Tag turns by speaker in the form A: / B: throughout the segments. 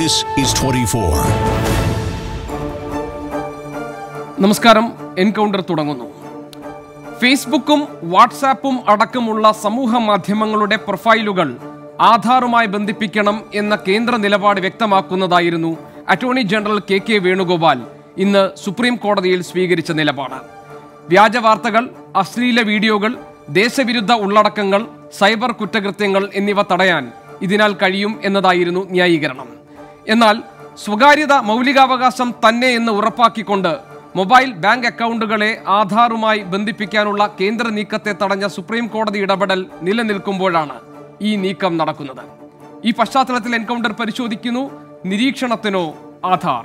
A: This is 24.
B: നമസ്കാരം encounter തുടങ്ങുന്നു ഫേസ്ബുക്കും വാട്സാപ്പും അടക്കമുള്ള സമൂഹ മാധ്യമങ്ങളുടെ പ്രൊഫൈലുകൾ ആധാറുമായി ബന്ധിപ്പിക്കണം എന്ന കേന്ദ്ര നിലപാട് വ്യക്തമാക്കുന്നതായിരുന്നു attorney general K K Venugopal ഇന്ന് സുപ്രീം കോടതിയിൽ സ്വീകരിച്ച നിലപാട് വ്യാജ വാർത്തകൾ അശ്ലീല വീഡിയോകൾ ദേശവിരുദ്ധ ഉള്ളടക്കങ്ങൾ സൈബർ കുറ്റകൃത്യങ്ങൾ എന്നിവ തടയാൻ ഇതിനാൽ കഴിയും എന്നതായിരുന്നു ന്യായീകരണം എന്നാൽ സ്വകാര്യത മൗലികാവകാശം തന്നെ എന്ന് ഉറപ്പാക്കിക്കൊണ്ട് മൊബൈൽ ബാങ്ക് അക്കൗണ്ടുകളെ ആധാറുമായി ബന്ധിപ്പിക്കാനുള്ള കേന്ദ്ര നീക്കത്തെ തടഞ്ഞ സുപ്രീം കോടതി ഇടപെടൽ നിലനിൽക്കുമ്പോഴാണ് ഈ നീക്കം നടക്കുന്നത് ഈ പശ്ചാത്തലത്തിൽ എൻകൗണ്ടർ പരിശോധിക്കുന്നു നിരീക്ഷണത്തിനോ ആധാർ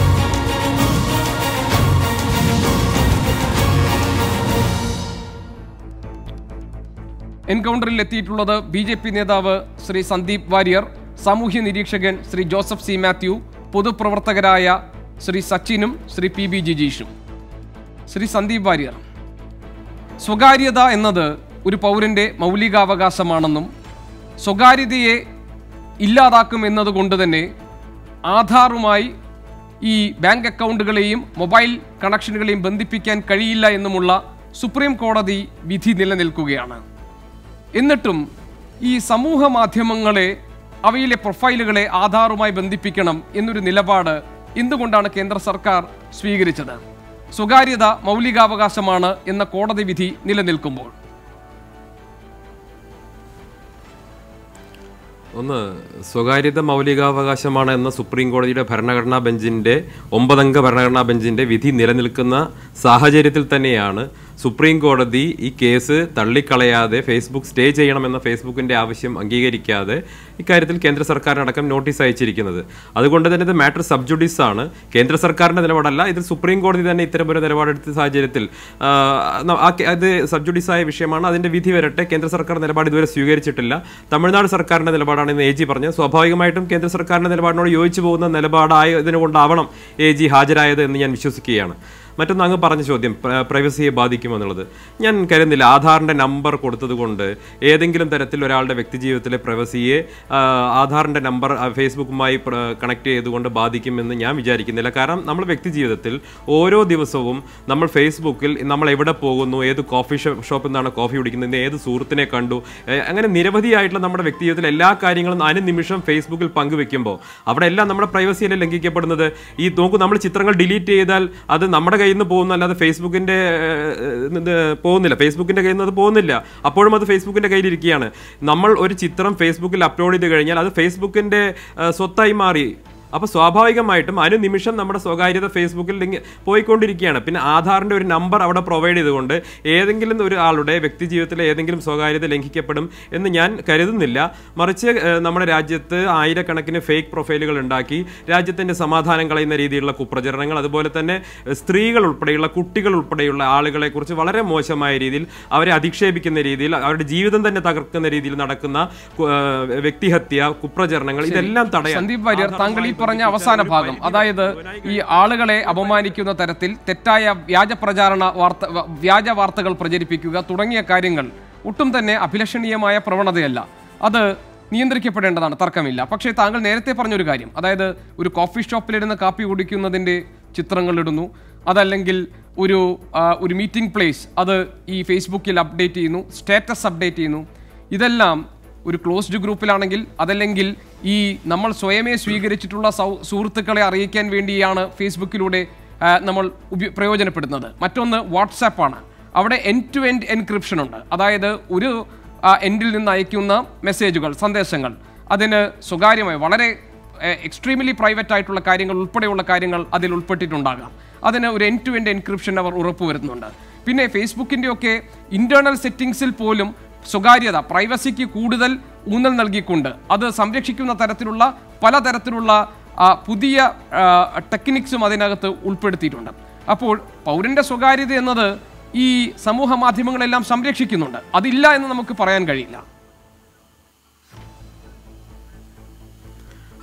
B: എൻകൗണ്ടറിൽ എത്തിയിട്ടുള്ളത് ബി ജെ പി നേതാവ് ശ്രീ സന്ദീപ് വാര്യർ സാമൂഹ്യ നിരീക്ഷകൻ ശ്രീ ജോസഫ് സി മാത്യു പൊതുപ്രവർത്തകരായ ശ്രീ സച്ചിനും ശ്രീ പി ബി ജിജീഷും ശ്രീ സന്ദീപ് വാര്യർ സ്വകാര്യത എന്നത് ഒരു പൗരന്റെ മൗലികാവകാശമാണെന്നും സ്വകാര്യതയെ ഇല്ലാതാക്കും എന്നതുകൊണ്ട് തന്നെ ആധാറുമായി ഈ ബാങ്ക് അക്കൗണ്ടുകളെയും മൊബൈൽ കണക്ഷനുകളെയും ബന്ധിപ്പിക്കാൻ കഴിയില്ല എന്നുമുള്ള സുപ്രീം കോടതി വിധി നിലനിൽക്കുകയാണ് എന്നിട്ടും ഈ സമൂഹ മാധ്യമങ്ങളെ അവയിലെ പ്രൊഫൈലുകളെ ആധാറുമായി ബന്ധിപ്പിക്കണം എന്നൊരു നിലപാട് എന്തുകൊണ്ടാണ് കേന്ദ്ര സർക്കാർ സ്വീകരിച്ചത് സ്വകാര്യത മൗലികാവകാശമാണ് എന്ന കോടതി വിധി നിലനിൽക്കുമ്പോൾ
C: ഒന്ന് സ്വകാര്യത മൗലികാവകാശമാണ് എന്ന സുപ്രീം കോടതിയുടെ ഭരണഘടനാ ബെഞ്ചിന്റെ ഒമ്പതംഗ ഭരണഘടനാ ബെഞ്ചിന്റെ വിധി നിലനിൽക്കുന്ന സാഹചര്യത്തിൽ തന്നെയാണ് സുപ്രീം കോടതി ഈ കേസ് തള്ളിക്കളയാതെ ഫേസ്ബുക്ക് സ്റ്റേ ചെയ്യണമെന്ന ഫേസ്ബുക്കിന്റെ ആവശ്യം അംഗീകരിക്കാതെ ഇക്കാര്യത്തിൽ കേന്ദ്ര സർക്കാരിനടക്കം നോട്ടീസ് അയച്ചിരിക്കുന്നത് അതുകൊണ്ട് തന്നെ ഇത് മാറ്റർ സബ്ജുഡീസ് ആണ് കേന്ദ്ര സർക്കാരിന്റെ നിലപാടല്ല ഇതിൽ സുപ്രീം കോടതി തന്നെ ഇത്തരമൊരു നിലപാടെടുത്ത സാഹചര്യത്തിൽ ആ, ആ കേ- അത് സബ്ജുഡീസ് ആയ വിഷയമാണ് അതിന്റെ വിധി വരട്ടെ കേന്ദ്ര സർക്കാർ നിലപാട് ഇതുവരെ സ്വീകരിച്ചിട്ടില്ല തമിഴ്നാട് സർക്കാരിന്റെ നിലപാടാണ് ഇന്ന് എ ജി പറഞ്ഞത് സ്വാഭാവികമായിട്ടും കേന്ദ്ര സർക്കാരിന്റെ നിലപാടിനോട് യോജിച്ചു പോകുന്ന നിലപാടായതിനു കൊണ്ടാവണം എ ജി ഹാജരായത് എന്ന് ഞാൻ വിശ്വസിക്കുകയാണ് മറ്റൊന്ന് അങ്ങ് പറഞ്ഞ ചോദ്യം പ്ര- പ്രൈവസിയെ ബാധിക്കുമെന്നുള്ളത് ഞാൻ കരുതുന്നില്ല ആധാറിന്റെ നമ്പർ കൊടുത്തത് കൊണ്ട് ഏതെങ്കിലും തരത്തിൽ ഒരാളുടെ വ്യക്തിജീവിതത്തിലെ പ്രൈവസിയെ ആ, ആധാറിന്റെ നമ്പർ ആ, ഫേസ്ബുക്കുമായി കണക്ട് ചെയ്തുകൊണ്ട് ബാധിക്കുമെന്ന് ഞാൻ വിചാരിക്കുന്നില്ല കാരണം നമ്മൾ വ്യക്തിജീവിതത്തിൽ ഓരോ ദിവസവും നമ്മൾ ഫേസ്ബുക്കിൽ നമ്മൾ എവിടെ പോകുന്നു ഏത് കോഫി ഷോപ്പിൽ നിന്നാണ് കോഫി കുടിക്കുന്നത് ഏത് സുഹൃത്തിനെ കണ്ടു ഏ, അങ്ങനെ നിരവധിയായിട്ടുള്ള നമ്മുടെ വ്യക്തിജീവിതത്തിൽ എല്ലാ കാര്യങ്ങളും അനുനിമിഷം ഫേസ്ബുക്കിൽ പങ്കുവെക്കുമ്പോൾ അവിടെ എല്ലാം നമ്മുടെ പ്രൈവസിയല്ലേ ലംഘിക്കപ്പെടുന്നത് ഈ നോക്കൂ നമ്മൾ ചിത്രങ്ങൾ ഡിലീറ്റ് ചെയ്താൽ അത് നമ്മുടെ കയ്യിൽ നിന്ന് പോകുന്ന അല്ലാതെ ഫേസ്ബുക്കിന്റെ ഏഹ്, ഇത് പോകുന്നില്ല ഫേസ്ബുക്കിന്റെ കയ്യിൽ നിന്ന് അത് പോകുന്നില്ല അപ്പോഴും അത് ഫേസ്ബുക്കിന്റെ കയ്യിലിരിക്കുകയാണ് നമ്മൾ ഒരു ചിത്രം ഫേസ്ബുക്കിൽ അപ്ലോഡ് ചെയ്ത് കഴിഞ്ഞാൽ അത് ഫേസ്ബുക്കിന്റെ ഏഹ്, സ്വത്തായി മാറി അപ്പോൾ സ്വാഭാവികമായിട്ടും അനുനിമിഷം നമ്മുടെ സ്വകാര്യത ഫേസ്ബുക്കിൽ ലിങ്ക് പോയിക്കൊണ്ടിരിക്കുകയാണ് പിന്നെ ആധാറിന്റെ ഒരു നമ്പർ അവിടെ പ്രൊവൈഡ് ചെയ്തുകൊണ്ട് ഏതെങ്കിലും ഒരു ആളുടെ വ്യക്തി ജീവിതത്തിലെ ഏതെങ്കിലും സ്വകാര്യത ലംഘിക്കപ്പെടും എന്ന് ഞാൻ കരുതുന്നില്ല മറിച്ച് ഏഹ്, നമ്മുടെ രാജ്യത്ത് ആയിരക്കണക്കിന് ഫേക്ക് പ്രൊഫൈലുകൾ ഉണ്ടാക്കി രാജ്യത്തിന്റെ സമാധാനം കളയുന്ന രീതിയിലുള്ള കുപ്രചരണങ്ങൾ അതുപോലെ തന്നെ ഏഹ്, സ്ത്രീകൾ ഉൾപ്പെടെയുള്ള കുട്ടികൾ ഉൾപ്പെടെയുള്ള ആളുകളെ കുറിച്ച് വളരെ മോശമായ രീതിയിൽ അവരെ അധിക്ഷേപിക്കുന്ന രീതിയിൽ അവരുടെ ജീവിതം തന്നെ തകർക്കുന്ന രീതിയിൽ നടക്കുന്ന കു- ഏഹ്, വ്യക്തിഹത്യ കുപ്രചരണങ്ങൾ ഇതെല്ലാം തടയാൻ
B: സന്ദീപ് വാര്യർ താങ്കൾ ഈ പറഞ്ഞ അവസാന ഭാഗം അതായത് ഈ ആളുകളെ അപമാനിക്കുന്ന തരത്തിൽ തെറ്റായ വ്യാജ പ്രചാരണ വാർത്ത വ- വ്യാജ വാർത്തകൾ പ്രചരിപ്പിക്കുക തുടങ്ങിയ കാര്യങ്ങൾ ഒട്ടും തന്നെ അഭിലഷണീയമായ പ്രവണതയല്ല അത് നിയന്ത്രിക്കപ്പെടേണ്ടതാണ് തർക്കമില്ല പക്ഷേ താങ്കൾ നേരത്തെ പറഞ്ഞൊരു കാര്യം അതായത് ഒരു കോഫി ഷോപ്പിലിരുന്ന് കാപ്പി കുടിക്കുന്നതിൻ്റെ ചിത്രങ്ങൾ ഇടുന്നു അതല്ലെങ്കിൽ ഒരു ആ, ഒരു മീറ്റിംഗ് പ്ലേസ് അത് ഈ ഫേസ്ബുക്കിൽ അപ്ഡേറ്റ് ചെയ്യുന്നു സ്റ്റാറ്റസ് അപ്ഡേറ്റ് ചെയ്യുന്നു ഇതെല്ലാം ഒരു ക്ലോസ്ഡ് ഗ്രൂപ്പിലാണെങ്കിൽ അതല്ലെങ്കിൽ ഈ നമ്മൾ സ്വയമേ സ്വീകരിച്ചിട്ടുള്ള സൗ സുഹൃത്തുക്കളെ അറിയിക്കാൻ വേണ്ടിയാണ് ഫേസ്ബുക്കിലൂടെ ആ, നമ്മൾ ഉപ പ്രയോജനപ്പെടുന്നത് മറ്റൊന്ന് വാട്സാപ്പാണ് അവിടെ എൻഡ് ടു എൻഡ് എൻക്രിപ്ഷൻ ഉണ്ട് അതായത് ഒരു എൻഡിൽ നിന്ന് അയക്കുന്ന മെസ്സേജുകൾ സന്ദേശങ്ങൾ അതിന് സ്വകാര്യമായി വളരെ എക്സ്ട്രീംലി പ്രൈവറ്റ് ആയിട്ടുള്ള കാര്യങ്ങൾ ഉൾപ്പെടെയുള്ള കാര്യങ്ങൾ അതിൽ ഉൾപ്പെട്ടിട്ടുണ്ടാകാം അതിന് ഒരു എൻഡ് ടു എൻഡ് എൻക്രിപ്ഷൻ അവർ ഉറപ്പുവരുത്തുന്നുണ്ട് പിന്നെ ഫേസ്ബുക്കിൻ്റെ ഒക്കെ ഇന്റേണൽ സെറ്റിംഗ്സിൽ പോലും സ്വകാര്യത പ്രൈവസിക്ക് കൂടുതൽ ഊന്നൽ നൽകിക്കൊണ്ട് അത് സംരക്ഷിക്കുന്ന തരത്തിലുള്ള പലതരത്തിലുള്ള ആ, പുതിയ ടെക്നിക്സും അതിനകത്ത് ഉൾപ്പെടുത്തിയിട്ടുണ്ട് അപ്പോൾ പൗരന്റെ സ്വകാര്യത എന്നത് ഈ സമൂഹ മാധ്യമങ്ങളെല്ലാം സംരക്ഷിക്കുന്നുണ്ട് അതില്ല എന്ന് നമുക്ക് പറയാൻ കഴിയില്ല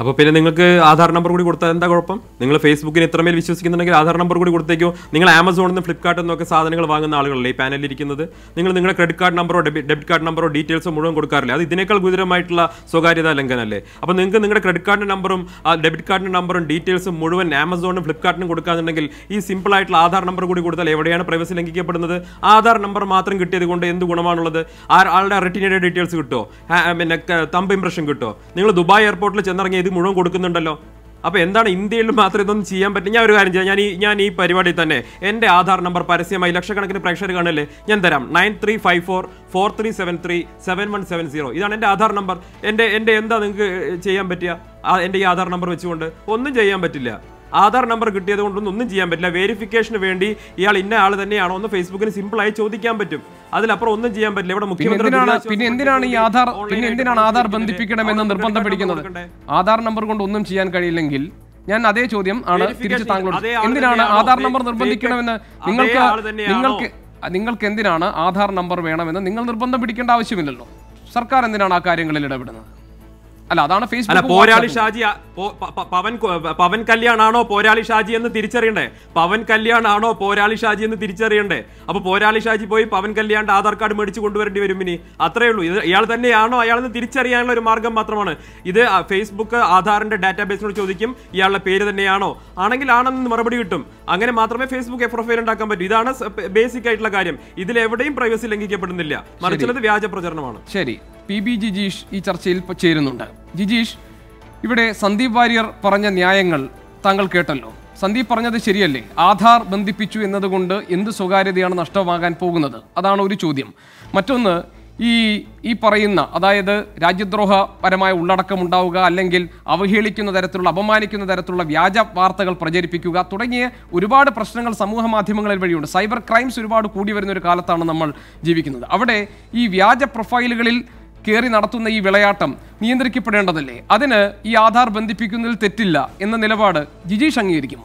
C: അപ്പോൾ പിന്നെ നിങ്ങൾക്ക് ആധാർ നമ്പർ കൂടി കൊടുത്താൽ എന്താ കുഴപ്പം നിങ്ങൾ ഫേസ്ബുക്കിന് ഇത്രമേൽ വിശ്വസിക്കുന്നുണ്ടെങ്കിൽ ആധാർ നമ്പർ കൂടി കൊടുത്തേക്കോ നിങ്ങൾ ആമസോണിൽ നിന്ന് ഫ്ലിപ്കാർട്ടിൽ നിന്നൊക്കെ സാധനങ്ങൾ വാങ്ങുന്ന ആളുകളല്ലേ ഈ പാനലിൽ ഇരിക്കുന്നത് നിങ്ങൾ നിങ്ങളുടെ ക്രെഡിറ്റ് കാർഡ് നമ്പറോ ഡെബിറ്റ് കാർഡ് നമ്പറോ ഡീറ്റെയിൽസോ മുഴുവൻ കൊടുക്കാറില്ല അത് ഇതിനേക്കാൾ ഗുരുതരമായിട്ടുള്ള സ്വകാര്യതാ ലംഘനമല്ലേ അപ്പോൾ നിങ്ങൾക്ക് നിങ്ങളുടെ ക്രെഡിറ്റ് കാർഡിന്റെ നമ്പറും ഡെബിറ്റ് കാർഡിന്റെ നമ്പറും ഡീറ്റെയിൽസും മുഴുവൻ ആമസോണിനും ഫ്ലിപ്കാർട്ടിനും കൊടുക്കാന്നുണ്ടെങ്കിൽ ഈ സിമ്പിൾ ആയിട്ടുള്ള ആധാർ നമ്പർ കൂടി കൊടുത്താൽ എവിടെയാണ് പ്രൈവസി ലംഘിക്കപ്പെടുന്നത് ആധാർ നമ്പർ മാത്രം കിട്ടിയത് കൊണ്ട് എന്ത് ഗുണമാണുള്ളത് ആ ആളുടെ റെറ്റിനയുടെ ഡീറ്റെയിൽസ് കിട്ടോ ആ, പിന്നെ തമ്പ് ഇംപ്രഷൻ കിട്ടോ നിങ്ങൾ ദുബായ് എയർപോർട്ടിൽ ചെന്നിറങ്ങി ഇത് മുഴുവൻ കൊടുക്കുന്നുണ്ടല്ലോ അപ്പോൾ എന്താണ് ഇന്ത്യയിൽ മാത്രം ഇതൊന്നും ചെയ്യാൻ പറ്റും ഞാൻ ഒരു കാര്യം ചെയ്യാം ഞാൻ ഈ ഞാൻ ഈ പരിപാടിയിൽ തന്നെ എൻ്റെ ആധാർ നമ്പർ പരസ്യമായി ലക്ഷക്കണക്കിന് പ്രേക്ഷകർ കാണല്ലേ ഞാൻ തരാം nine three five four four three seven three seven one seven zero ഇതാണ് എൻ്റെ ആധാർ നമ്പർ എൻ്റെ എൻ്റെ എന്താ നിങ്ങൾക്ക് ചെയ്യാൻ പറ്റുക ആ, എൻ്റെ ഈ ആധാർ നമ്പർ വെച്ചുകൊണ്ട് ഒന്നും ചെയ്യാൻ പറ്റില്ല ആധാർ നമ്പർ കിട്ടിയത് കൊണ്ടൊന്നും ഒന്നും ചെയ്യാൻ പറ്റില്ല വെരിഫിക്കേഷന് വേണ്ടി ഇയാൾ ഇന്ന ആൾ തന്നെയാണോ എന്ന് ഫേസ്ബുക്കിന് സിമ്പിൾ ആയി ചോദിക്കാൻ പറ്റും അതിലപ്പുറം ഒന്നും ചെയ്യാൻ പറ്റില്ല ഇവിടെ
B: പിന്നെ
C: മുഖ്യമന്ത്രി
B: എന്തിനാണ്
C: ദുരിതാശ്വാസ
B: പിന്നെ എന്തിനാണ് ഈ
C: ഫണ്ടിന്
B: ആധാർ
C: വേണ്ടി
B: പിന്നെ
C: online
B: എന്തിനാണ്
C: ആയിട്ട്
B: ആധാർ
C: പ്രവർത്തിക്കുന്നത്?
B: ബന്ധിപ്പിക്കണമെന്ന്
C: അവിടെ
B: നിർബന്ധം
C: credit card
B: പിടിക്കുന്നത്
C: കൊടുക്കണ്ടേ?
B: ആധാർ നമ്പർ കൊണ്ട് ഒന്നും ചെയ്യാൻ കഴിയില്ലെങ്കിൽ ഞാൻ അതേ ചോദ്യം ആണ്
C: Verification
B: തിരിച്ച് താങ്കളോട്
C: അതേ ആള്
B: എന്തിനാണ്
C: തന്നെയാണോ?
B: ആധാർ നമ്പർ
C: Fake-
B: നിർബന്ധിക്കണമെന്ന്
C: അതേ
B: നിങ്ങൾക്ക്
C: ആള് തന്നെയാണോ?
B: നിങ്ങൾക്ക് നിങ്ങൾക്ക് എന്തിനാണ് ആധാർ നമ്പർ വേണമെന്ന് നിങ്ങൾ നിർബന്ധം പിടിക്കേണ്ട ആവശ്യമില്ലല്ലോ സർക്കാർ എന്തിനാണ് ആ കാര്യങ്ങളിൽ ഇടപെടുന്നത് അല്ല അതാണ്
C: അല്ല
B: ഫേസ്ബുക്ക്
C: പോരാളി ഷാജി ആ- പോ- പ- പ- പവൻ കൊ- പവൻ കല്യാണാണോ പോരാളി ഷാജി എന്ന് തിരിച്ചറിയണ്ടേ പവൻ കല്യാണാണോ പോരാളി ഷാജി എന്ന് തിരിച്ചറിയണ്ടേ അപ്പൊ പോരാളി ഷാജി പോയി പവൻ കല്യാണിന്റെ ആധാർ കാർഡ് മേടിച്ച് കൊണ്ടുവരേണ്ടി വരും ഇനി അത്രേ ഉള്ളൂ ഇത് ഇയാൾ തന്നെയാണോ അയാളെന്ന് തിരിച്ചറിയാനുള്ള ഒരു മാർഗം മാത്രമാണ് ഇത് ആ ഫേസ്ബുക്ക് ആധാറിന്റെ ഡാറ്റാബേസിനോട് ചോദിക്കും ഇയാളുടെ പേര് തന്നെയാണോ ആണെങ്കിൽ ആണെന്ന് മറുപടി കിട്ടും അങ്ങനെ മാത്രമേ ഫേസ്ബുക്ക് പ്രൊഫൈൽ ഉണ്ടാക്കാൻ പറ്റൂ ഇതാണ് ബേസിക് ആയിട്ടുള്ള കാര്യം ഇതിൽ എവിടെയും പ്രൈവസി ലംഘിക്കപ്പെടുന്നില്ല മറിച്ചുള്ളത് വ്യാജ പ്രചരണമാണ്
B: ശരി പി ബി ജിജീഷ് ഈ ചർച്ചയിൽ ഇപ്പൊ ചേരുന്നുണ്ട് ജിജീഷ് ഇവിടെ സന്ദീപ് വാര്യർ പറഞ്ഞ ന്യായങ്ങൾ താങ്കൾ കേട്ടല്ലോ സന്ദീപ് പറഞ്ഞത് ശരിയല്ലേ ആധാർ ബന്ധിപ്പിച്ചു എന്നതുകൊണ്ട് എന്ത് സ്വകാര്യതയാണ് നഷ്ടമാകാൻ പോകുന്നത് അതാണ് ഒരു ചോദ്യം മറ്റൊന്ന് ഈ ഈ പറയുന്ന അതായത് രാജ്യദ്രോഹപരമായ ഉള്ളടക്കം ഉണ്ടാവുക അല്ലെങ്കിൽ അവഹേളിക്കുന്ന തരത്തിലുള്ള അപമാനിക്കുന്ന തരത്തിലുള്ള വ്യാജ വാർത്തകൾ പ്രചരിപ്പിക്കുക തുടങ്ങിയ ഒരുപാട് പ്രശ്നങ്ങൾ സമൂഹ മാധ്യമങ്ങളിൽ വഴിയുണ്ട് സൈബർ ക്രൈംസ് ഒരുപാട് കൂടി വരുന്ന ഒരു കാലത്താണ് നമ്മൾ ജീവിക്കുന്നത് അവിടെ ഈ വ്യാജ പ്രൊഫൈലുകളിൽ കയറി നടത്തുന്ന ഈ വിളയാട്ടം നിയന്ത്രിക്കപ്പെടേണ്ടതല്ലേ അതിന് ഈ ആധാർ ബന്ധിപ്പിക്കുന്നതിൽ തെറ്റില്ല എന്ന നിലപാട് ജിജീഷ് അംഗീകരിക്കുമോ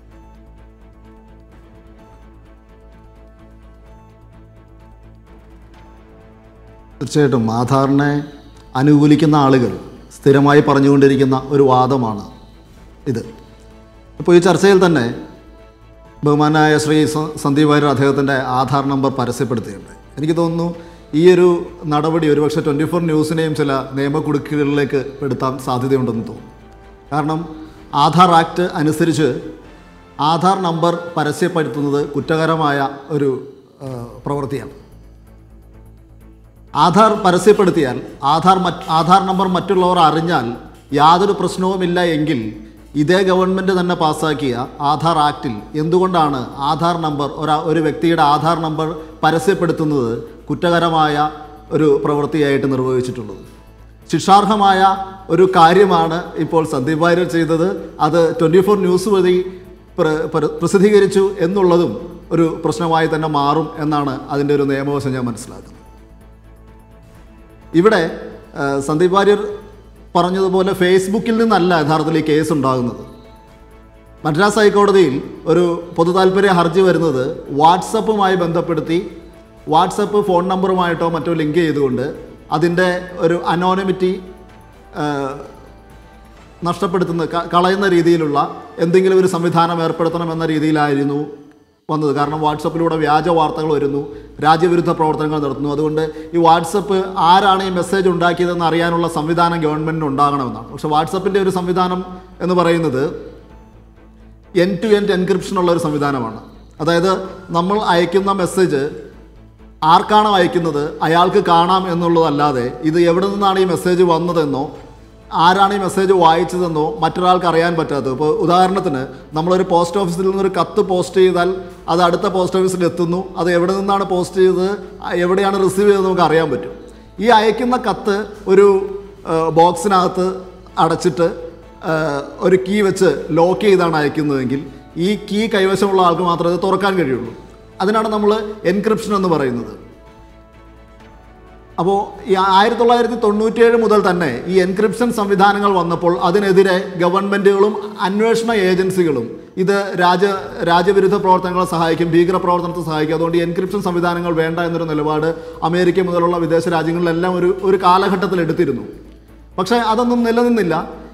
A: തീർച്ചയായിട്ടും ആധാറിനെ അനുകൂലിക്കുന്ന ആളുകൾ സ്ഥിരമായി പറഞ്ഞുകൊണ്ടിരിക്കുന്ന ഒരു വാദമാണ് ഇത് ഇപ്പോൾ ഈ ചർച്ചയിൽ തന്നെ ബഹുമാനായ ശ്രീ സ- സന്ദീപ് വാര്യർ അദ്ദേഹത്തിൻ്റെ ആധാർ നമ്പർ പരസ്യപ്പെടുത്തിയിട്ടുണ്ട് എനിക്ക് തോന്നുന്നു ഈ ഒരു നടപടി ഒരുപക്ഷെ ട്വൻറ്റി ഫോർ ന്യൂസിനെയും ചില നിയമക്കുടുക്കുകളിലേക്ക് പെടുത്താൻ സാധ്യതയുണ്ടെന്ന് തോന്നുന്നു കാരണം ആധാർ ആക്ട് അനുസരിച്ച് ആധാർ നമ്പർ പരസ്യപ്പെടുത്തുന്നത് കുറ്റകരമായ ഒരു ആ, പ്രവൃത്തിയാണ് ആധാർ പരസ്യപ്പെടുത്തിയാൽ ആധാർ മറ്റ് ആധാർ നമ്പർ മറ്റുള്ളവർ അറിഞ്ഞാൽ യാതൊരു പ്രശ്നവുമില്ല എങ്കിൽ ഇതേ ഗവൺമെൻറ് തന്നെ പാസ്സാക്കിയ ആധാർ ആക്റ്റിൽ എന്തുകൊണ്ടാണ് ആധാർ നമ്പർ ഒരാ ഒരു വ്യക്തിയുടെ ആധാർ നമ്പർ പരസ്യപ്പെടുത്തുന്നത് കുറ്റകരമായ ഒരു പ്രവൃത്തിയായിട്ട് നിർവഹിച്ചിട്ടുള്ളത് ശിക്ഷാർഹമായ ഒരു കാര്യമാണ് ഇപ്പോൾ സന്ദീപ് വാര്യർ ചെയ്തത് അത് ട്വൻറ്റി ഫോർ ന്യൂസ് വഴി പ്ര- പ്ര- പ്രസിദ്ധീകരിച്ചു എന്നുള്ളതും ഒരു പ്രശ്നമായി തന്നെ മാറും എന്നാണ് അതിൻ്റെ ഒരു നിയമവശം ഞാൻ മനസ്സിലാക്കുന്നത് ഇവിടെ ആ, സന്ദീപ് വാര്യർ പറഞ്ഞതുപോലെ ഫേസ്ബുക്കിൽ നിന്നല്ല യഥാർത്ഥത്തിൽ ഈ കേസ് ഉണ്ടാകുന്നത് മദ്രാസ് ഹൈക്കോടതിയിൽ ഒരു പൊതു താല്പര്യ ഹർജി വരുന്നത് വാട്സപ്പുമായി ബന്ധപ്പെടുത്തി വാട്സപ്പ് ഫോൺ നമ്പറുമായിട്ടോ മറ്റോ ലിങ്ക് ചെയ്തുകൊണ്ട് അതിൻ്റെ ഒരു അനോണിമിറ്റി നഷ്ടപ്പെടുത്തുന്ന ക- കളയുന്ന രീതിയിലുള്ള എന്തെങ്കിലും ഒരു സംവിധാനം ഏർപ്പെടുത്തണമെന്ന രീതിയിലായിരുന്നു വന്നത് കാരണം വാട്സപ്പിലൂടെ വ്യാജ വാർത്തകൾ വരുന്നു രാജ്യവിരുദ്ധ പ്രവർത്തനങ്ങൾ നടത്തുന്നു അതുകൊണ്ട് ഈ വാട്സപ്പ് ആരാണ് ഈ മെസ്സേജ് ഉണ്ടാക്കിയതെന്ന് അറിയാനുള്ള സംവിധാനം ഗവൺമെൻറ്റിന് ഉണ്ടാകണമെന്നാണ് പക്ഷേ വാട്സപ്പിൻ്റെ ഒരു സംവിധാനം എന്ന് പറയുന്നത് എൻ ടു എൻഡ് എൻക്രിപ്ഷൻ ഉള്ള ഒരു സംവിധാനമാണ് അതായത് നമ്മൾ അയക്കുന്ന മെസ്സേജ് ആർക്കാണോ അയക്കുന്നത് അയാൾക്ക് കാണാം എന്നുള്ളതല്ലാതെ ഇത് എവിടെ നിന്നാണ് ഈ മെസ്സേജ് വന്നതെന്നോ ആരാണ് ഈ മെസ്സേജ് വായിച്ചതെന്നോ മറ്റൊരാൾക്ക് അറിയാൻ പറ്റാത്തത് ഇപ്പോൾ ഉദാഹരണത്തിന് നമ്മളൊരു പോസ്റ്റ് ഓഫീസിൽ നിന്നൊരു കത്ത് പോസ്റ്റ് ചെയ്താൽ അത് അടുത്ത പോസ്റ്റ് ഓഫീസിൽ എത്തുന്നു അത് എവിടെ നിന്നാണ് പോസ്റ്റ് ചെയ്തത് എവിടെയാണ് റിസീവ് ചെയ്തത് നമുക്ക് അറിയാൻ പറ്റും ഈ അയക്കുന്ന കത്ത് ഒരു ആ, ബോക്സിനകത്ത് അടച്ചിട്ട് ആ, ഒരു കീ വെച്ച് ലോക്ക് ചെയ്താണ് അയക്കുന്നതെങ്കിൽ ഈ കീ കൈവശമുള്ള ആൾക്ക് മാത്രമേ അത് തുറക്കാൻ കഴിയുള്ളൂ അതിനാണ് നമ്മൾ എൻക്രിപ്ഷൻ എന്ന് പറയുന്നത് അപ്പോൾ ഈ ആയിരത്തി തൊള്ളായിരത്തി തൊണ്ണൂറ്റിയേഴ് മുതൽ തന്നെ ഈ എൻക്രിപ്ഷൻ സംവിധാനങ്ങൾ വന്നപ്പോൾ അതിനെതിരെ ഗവൺമെൻറ്റുകളും അന്വേഷണ ഏജൻസികളും ഇത് രാജ രാജ്യവിരുദ്ധ പ്രവർത്തനങ്ങളെ സഹായിക്കും ഭീകര പ്രവർത്തനത്തെ സഹായിക്കും അതുകൊണ്ട് ഈ എൻക്രിപ്ഷൻ സംവിധാനങ്ങൾ വേണ്ട എന്നൊരു നിലപാട് അമേരിക്ക മുതലുള്ള വിദേശ രാജ്യങ്ങളിലെല്ലാം ഒരു ഒരു കാലഘട്ടത്തിൽ എടുത്തിരുന്നു പക്ഷേ അതൊന്നും നിലനിന്നില്ല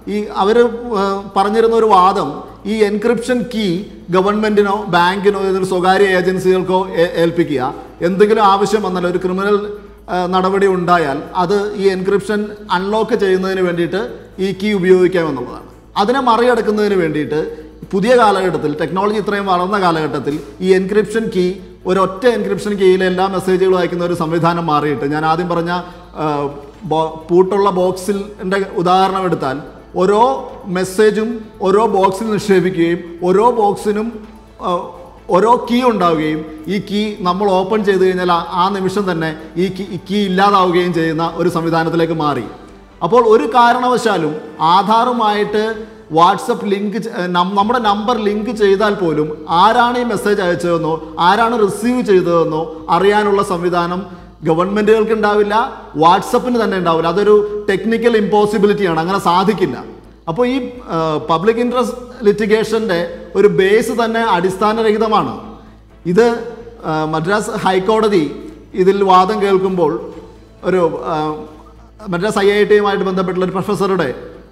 A: ഈ അവർ പറഞ്ഞിരുന്ന ഒരു വാദം ഈ എൻക്രിപ്ഷൻ കീ ഗവൺമെന്റിനോ ബാങ്കിനോ ഏതൊരു സ്വകാര്യ ഏജൻസികൾക്കോ ഏ- ഏൽപ്പിക്കുക എന്തെങ്കിലും ആവശ്യം വന്നാൽ ഒരു ക്രിമിനൽ ആ, നടപടി ഉണ്ടായാൽ അത് ഈ എൻക്രിപ്ഷൻ അൺലോക്ക് ചെയ്യുന്നതിന് വേണ്ടിയിട്ട് ഈ കീ ഉപയോഗിക്കാമെന്നുള്ളതാണ് അതിനെ മറികടക്കുന്നതിന് വേണ്ടിയിട്ട് പുതിയ കാലഘട്ടത്തിൽ ടെക്നോളജി ഇത്രയും വളർന്ന കാലഘട്ടത്തിൽ ഈ എൻക്രിപ്ഷൻ കീ ഒരൊറ്റ എൻക്രിപ്ഷൻ കീയിൽ എല്ലാ മെസ്സേജുകളും അയക്കുന്ന ഒരു സംവിധാനം മാറിയിട്ട് ഞാൻ ആദ്യം പറഞ്ഞ ആ, ബോ- പൂട്ടുള്ള ബോക്സിൽ എൻ്റെ ഉദാഹരണം എടുത്താൽ ഓരോ മെസ്സേജും ഓരോ ബോക്സിൽ നിക്ഷേപിക്കുകയും ഓരോ ബോക്സിനും ആ, ഓരോ കീ ഉണ്ടാവുകയും ഈ കീ നമ്മൾ ഓപ്പൺ ചെയ്ത് കഴിഞ്ഞാൽ ആ- ആ നിമിഷം തന്നെ ഈ കീ ഈ കീ ഇല്ലാതാവുകയും ചെയ്യുന്ന ഒരു സംവിധാനത്തിലേക്ക് മാറി അപ്പോൾ ഒരു കാരണവശാലും ആധാറുമായിട്ട് വാട്സപ്പ് ലിങ്ക് ചെ- നം- നമ്മുടെ നമ്പർ ലിങ്ക് ചെയ്താൽ പോലും ആരാണ് ഈ മെസ്സേജ് അയച്ചതെന്നോ ആരാണ് റിസീവ് ചെയ്തതെന്നോ അറിയാനുള്ള സംവിധാനം ഗവൺമെൻറ്റുകൾക്ക് ഉണ്ടാവില്ല വാട്സപ്പിന് തന്നെ ഉണ്ടാവില്ല അതൊരു ടെക്നിക്കൽ ഇമ്പോസിബിലിറ്റിയാണ് അങ്ങനെ സാധിക്കില്ല അപ്പോൾ ഈ പബ്ലിക് ഇൻട്രസ്റ്റ് ലിറ്റിഗേഷൻ്റെ ഒരു ബേസ് തന്നെ അടിസ്ഥാനരഹിതമാണ് ഇത് ആ, മദ്രാസ് ഹൈക്കോടതി ഇതിൽ വാദം കേൾക്കുമ്പോൾ ഒരു ആ, മദ്രാസ് ഐ ഐ ടിയുമായിട്ട് ബന്ധപ്പെട്ടുള്ള ഒരു പ്രൊഫസറുടെ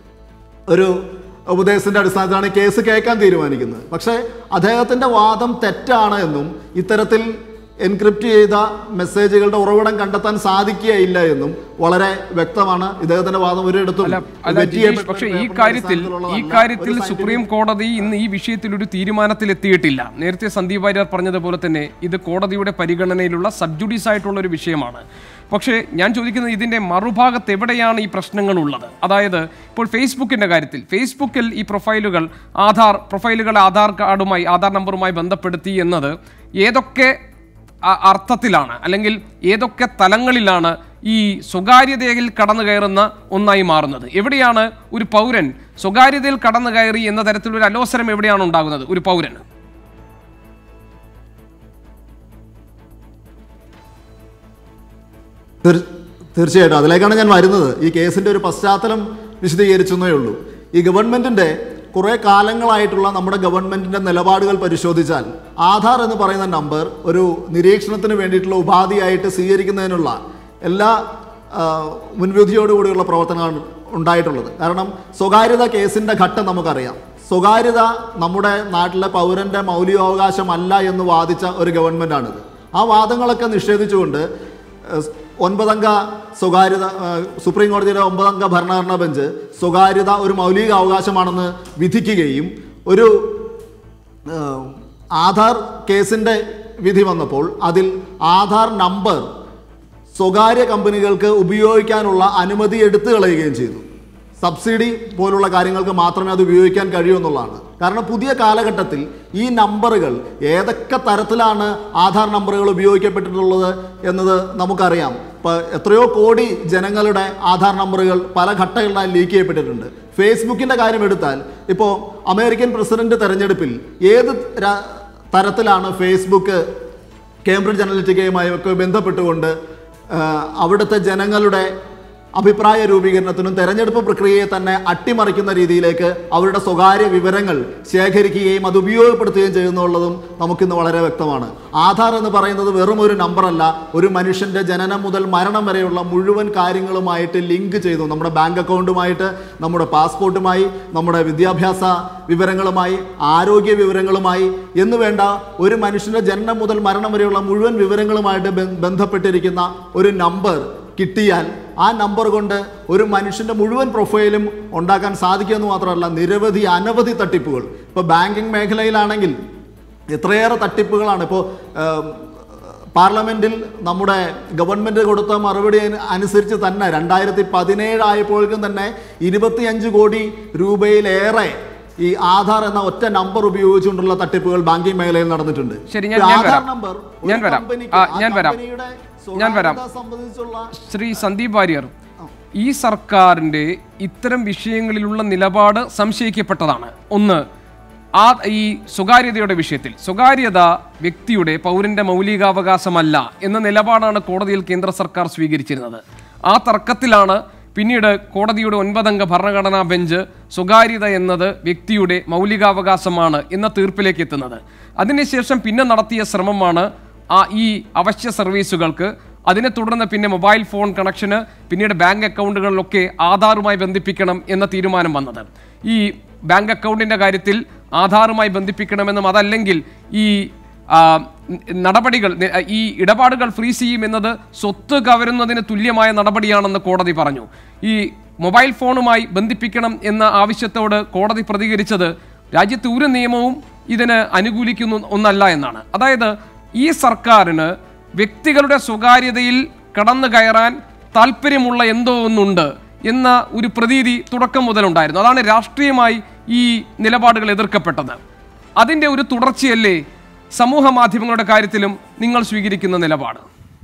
A: ഒരു ഉപദേശത്തിൻ്റെ അടിസ്ഥാനത്തിലാണ് ഈ കേസ് കേൾക്കാൻ തീരുമാനിക്കുന്നത് പക്ഷേ അദ്ദേഹത്തിൻ്റെ വാദം തെറ്റാണ് എന്നും ഇത്തരത്തിൽ എൻക്രിപ്റ്റ് ചെയ്ത മെസ്സേജുകളുടെ ഉറവിടം കണ്ടെത്താൻ സാധിക്കുകയില്ല എന്നും വളരെ വ്യക്തമാണ് ഇദ്ദേഹത്തിന്റെ വാദം ഒരിടത്തും
B: അല്ല അല്ല
A: വെറ്റ്
B: ജിജീഷ്,
A: ചെയ്യപ്പെട്ട
B: പക്ഷേ ഈ
A: പേപ്പറിന്റെ
B: കാര്യത്തിൽ ഈ
A: അടിസ്ഥാനത്തിലുള്ളതല്ല.
B: കാര്യത്തിൽ
A: ഒരു
B: സുപ്രീം കോടതി ഇന്ന് ഈ വിഷയത്തിൽ ഒരു തീരുമാനത്തിൽ എത്തിയിട്ടില്ല നേരത്തെ സന്ദീപ് വാര്യർ പറഞ്ഞതുപോലെ തന്നെ ഇത് കോടതിയുടെ പരിഗണനയിലുള്ള സബ്ജുഡീസ് ആയിട്ടുള്ള ഒരു വിഷയമാണ് പക്ഷേ ഞാൻ ചോദിക്കുന്നത് ഇതിന്റെ മറുഭാഗത്ത് എവിടെയാണ് ഈ പ്രശ്നങ്ങൾ ഉള്ളത് അതായത് ഇപ്പോൾ ഫേസ്ബുക്കിന്റെ കാര്യത്തിൽ ഫേസ്ബുക്കിൽ ഈ പ്രൊഫൈലുകൾ ആധാർ പ്രൊഫൈലുകൾ ആധാർ കാർഡുമായി ആധാർ നമ്പറുമായി ബന്ധപ്പെടുത്തി എന്നത് ഏതൊക്കെ അ- അർത്ഥത്തിലാണ് അല്ലെങ്കിൽ ഏതൊക്കെ തലങ്ങളിലാണ് ഈ സ്വകാര്യതയിൽ കടന്നു കയറുന്ന ഒന്നായി മാറുന്നത് എവിടെയാണ് ഒരു പൗരൻ സ്വകാര്യതയിൽ കടന്നു കയറി എന്ന തരത്തിലൊരു അലോസരം എവിടെയാണ് ഉണ്ടാകുന്നത് ഒരു പൗരന്
A: തീർ- തീർച്ചയായിട്ടും അതിലേക്കാണ് ഞാൻ വരുന്നത് ഈ കേസിൻ്റെ ഒരു പശ്ചാത്തലം വിശദീകരിച്ചെന്നേ ഉള്ളൂ ഈ ഗവൺമെൻറ്റിൻ്റെ കുറേ കാലങ്ങളായിട്ടുള്ള നമ്മുടെ ഗവൺമെൻറ്റിൻ്റെ നിലപാടുകൾ പരിശോധിച്ചാൽ ആധാർ എന്ന് പറയുന്ന നമ്പർ ഒരു നിരീക്ഷണത്തിന് വേണ്ടിയിട്ടുള്ള ഉപാധിയായിട്ട് സ്വീകരിക്കുന്നതിനുള്ള എല്ലാ ആ, മുൻവിധിയോടുകൂടിയുള്ള പ്രവർത്തനങ്ങളാണ് ഉണ്ടായിട്ടുള്ളത് കാരണം സ്വകാര്യത കേസിൻ്റെ ഘട്ടം നമുക്കറിയാം സ്വകാര്യത നമ്മുടെ നാട്ടിലെ പൗരൻ്റെ മൗലികാവകാശമല്ല എന്ന് വാദിച്ച ഒരു ഗവൺമെൻറ്റാണിത് ആ വാദങ്ങളൊക്കെ നിഷേധിച്ചുകൊണ്ട് ഏഹ് ഒൻപതംഗ സ്വകാര്യത ഏഹ് സുപ്രീം കോടതിയുടെ ഒമ്പതംഗ ഭരണഘടനാ ബെഞ്ച് സ്വകാര്യത ഒരു മൗലിക അവകാശമാണെന്ന് വിധിക്കുകയും ഒരു ഏഹ് ആധാർ കേസിൻ്റെ വിധി വന്നപ്പോൾ അതിൽ ആധാർ നമ്പർ സ്വകാര്യ കമ്പനികൾക്ക് ഉപയോഗിക്കാനുള്ള അനുമതി എടുത്തു കളയുകയും ചെയ്തു സബ്സിഡി പോലുള്ള കാര്യങ്ങൾക്ക് മാത്രമേ അത് ഉപയോഗിക്കാൻ കഴിയൂ എന്നുള്ളതാണ് കാരണം പുതിയ കാലഘട്ടത്തിൽ ഈ നമ്പറുകൾ ഏതൊക്കെ തരത്തിലാണ് ആധാർ നമ്പറുകൾ ഉപയോഗിക്കപ്പെട്ടിട്ടുള്ളത് എന്നത് നമുക്കറിയാം ഇപ്പോൾ എത്രയോ കോടി ജനങ്ങളുടെ ആധാർ നമ്പറുകൾ പല ഘട്ടങ്ങളിലായി ലീക്ക് ചെയ്യപ്പെട്ടിട്ടുണ്ട് ഫേസ്ബുക്കിൻ്റെ കാര്യം എടുത്താൽ ഇപ്പോൾ അമേരിക്കൻ പ്രസിഡന്റ് തെരഞ്ഞെടുപ്പിൽ ഏത് ര- തരത്തിലാണ് ഫേസ്ബുക്ക് കേംബ്രിഡ്ജ് അനലിറ്റിക്കയുമായി ഒക്കെ ബന്ധപ്പെട്ടുകൊണ്ട് ആ, അവിടുത്തെ ജനങ്ങളുടെ അഭിപ്രായ രൂപീകരണത്തിനും തെരഞ്ഞെടുപ്പ് പ്രക്രിയയെ തന്നെ അട്ടിമറിക്കുന്ന രീതിയിലേക്ക് അവരുടെ സ്വകാര്യ വിവരങ്ങൾ ശേഖരിക്കുകയും അത് ഉപയോഗപ്പെടുത്തുകയും ചെയ്യുന്നുള്ളതും നമുക്കിന്ന് വളരെ വ്യക്തമാണ് ആധാർ എന്ന് പറയുന്നത് വെറും ഒരു നമ്പറല്ല ഒരു മനുഷ്യൻ്റെ ജനനം മുതൽ മരണം വരെയുള്ള മുഴുവൻ കാര്യങ്ങളുമായിട്ട് ലിങ്ക് ചെയ്തു നമ്മുടെ ബാങ്ക് അക്കൗണ്ടുമായിട്ട് നമ്മുടെ പാസ്പോർട്ടുമായി നമ്മുടെ വിദ്യാഭ്യാസ വിവരങ്ങളുമായി ആരോഗ്യ വിവരങ്ങളുമായി എന്ന് വേണ്ട ഒരു മനുഷ്യൻ്റെ ജനനം മുതൽ മരണം വരെയുള്ള മുഴുവൻ വിവരങ്ങളുമായിട്ട് ബന്ധ- ബന്ധപ്പെട്ടിരിക്കുന്ന ഒരു നമ്പർ കിട്ടിയാൽ ആ നമ്പർ കൊണ്ട് ഒരു മനുഷ്യൻ്റെ മുഴുവൻ പ്രൊഫൈലും ഉണ്ടാക്കാൻ സാധിക്കുമെന്ന് മാത്രമല്ല നിരവധി അനവധി തട്ടിപ്പുകൾ ഇപ്പോൾ ബാങ്കിങ് മേഖലയിലാണെങ്കിൽ എത്രയേറെ തട്ടിപ്പുകളാണ് ഇപ്പോൾ പാർലമെൻറ്റിൽ നമ്മുടെ ഗവൺമെൻറ് കൊടുത്ത മറുപടി അനു- അനുസരിച്ച് തന്നെ രണ്ടായിരത്തി പതിനേഴ് ആയപ്പോഴേക്കും തന്നെ ഇരുപത്തിയഞ്ച് കോടി രൂപയിലേറെ ഈ ആധാർ എന്ന ഒറ്റ നമ്പർ ഉപയോഗിച്ചുകൊണ്ടുള്ള തട്ടിപ്പുകൾ ബാങ്കിങ് മേഖലയിൽ നടന്നിട്ടുണ്ട്
B: ശരി, ഞാൻ-
A: ഈ
B: ഞാൻ
A: ആധാർ
B: വരാം.
A: നമ്പർ ഒരു
B: ഞാൻ വരാം.
A: കമ്പനിക്ക്
B: ആ,
A: ആ
B: ഞാൻ വരാം.
A: കമ്പനിയുടെ
B: ഞാൻ വരാം.
A: സ്വകാര്യത സംബന്ധിച്ചുള്ള
B: ശ്രീ സന്ദീപ് വാര്യർ ഈ സർക്കാരിന്റെ ഇത്തരം വിഷയങ്ങളിലുള്ള നിലപാട് സംശയിക്കപ്പെട്ടതാണ് ഒന്ന് ആ ഈ സ്വകാര്യതയുടെ വിഷയത്തിൽ സ്വകാര്യത വ്യക്തിയുടെ പൗരന്റെ മൗലികാവകാശമല്ല എന്ന നിലപാടാണ് കോടതിയിൽ കേന്ദ്ര സർക്കാർ സ്വീകരിച്ചിരുന്നത് ആ തർക്കത്തിലാണ് പിന്നീട് കോടതിയുടെ ഒൻപതംഗ ഭരണഘടനാ ബെഞ്ച് സ്വകാര്യത എന്നത് വ്യക്തിയുടെ മൗലികാവകാശമാണ് എന്ന തീർപ്പിലേക്ക് എത്തുന്നത് അതിനുശേഷം പിന്നെ നടത്തിയ ശ്രമമാണ് ആ ഈ അവശ്യ സർവീസുകൾക്ക് അതിനെ തുടർന്ന് പിന്നെ മൊബൈൽ ഫോൺ കണക്ഷന് പിന്നീട് ബാങ്ക് അക്കൗണ്ടുകളിലൊക്കെ ആധാറുമായി ബന്ധിപ്പിക്കണം എന്ന തീരുമാനം വന്നത് ഈ ബാങ്ക് അക്കൗണ്ടിന്റെ കാര്യത്തിൽ ആധാറുമായി ബന്ധിപ്പിക്കണമെന്നും അതല്ലെങ്കിൽ ഈ ആ, ന- നടപടികൾ നി- ഈ ഇടപാടുകൾ ഫ്രീസ് ചെയ്യുമെന്നത് സ്വത്ത് കവരുന്നതിന് തുല്യമായ നടപടിയാണെന്ന് കോടതി പറഞ്ഞു ഈ മൊബൈൽ ഫോണുമായി ബന്ധിപ്പിക്കണം എന്ന ആവശ്യത്തോട് കോടതി പ്രതികരിച്ചത് രാജ്യത്ത് ഒരു നിയമവും ഇതിന് അനുകൂലിക്കുന്ന ഒന്നല്ല എന്നാണ് അതായത് ഈ സർക്കാരിന് വ്യക്തികളുടെ സ്വകാര്യതയിൽ കടന്നു കയറാൻ താല്പര്യമുള്ള എന്തോ ഒന്നുണ്ട് എന്ന ഒരു പ്രതീതി തുടക്കം മുതലുണ്ടായിരുന്നു അതാണ് രാഷ്ട്രീയമായി ഈ നിലപാടുകൾ എതിർക്കപ്പെട്ടത് അതിൻ്റെ ഒരു തുടർച്ചയല്ലേ സമൂഹ മാധ്യമങ്ങളുടെ കാര്യത്തിലും നിങ്ങൾ സ്വീകരിക്കുന്ന നിലപാട്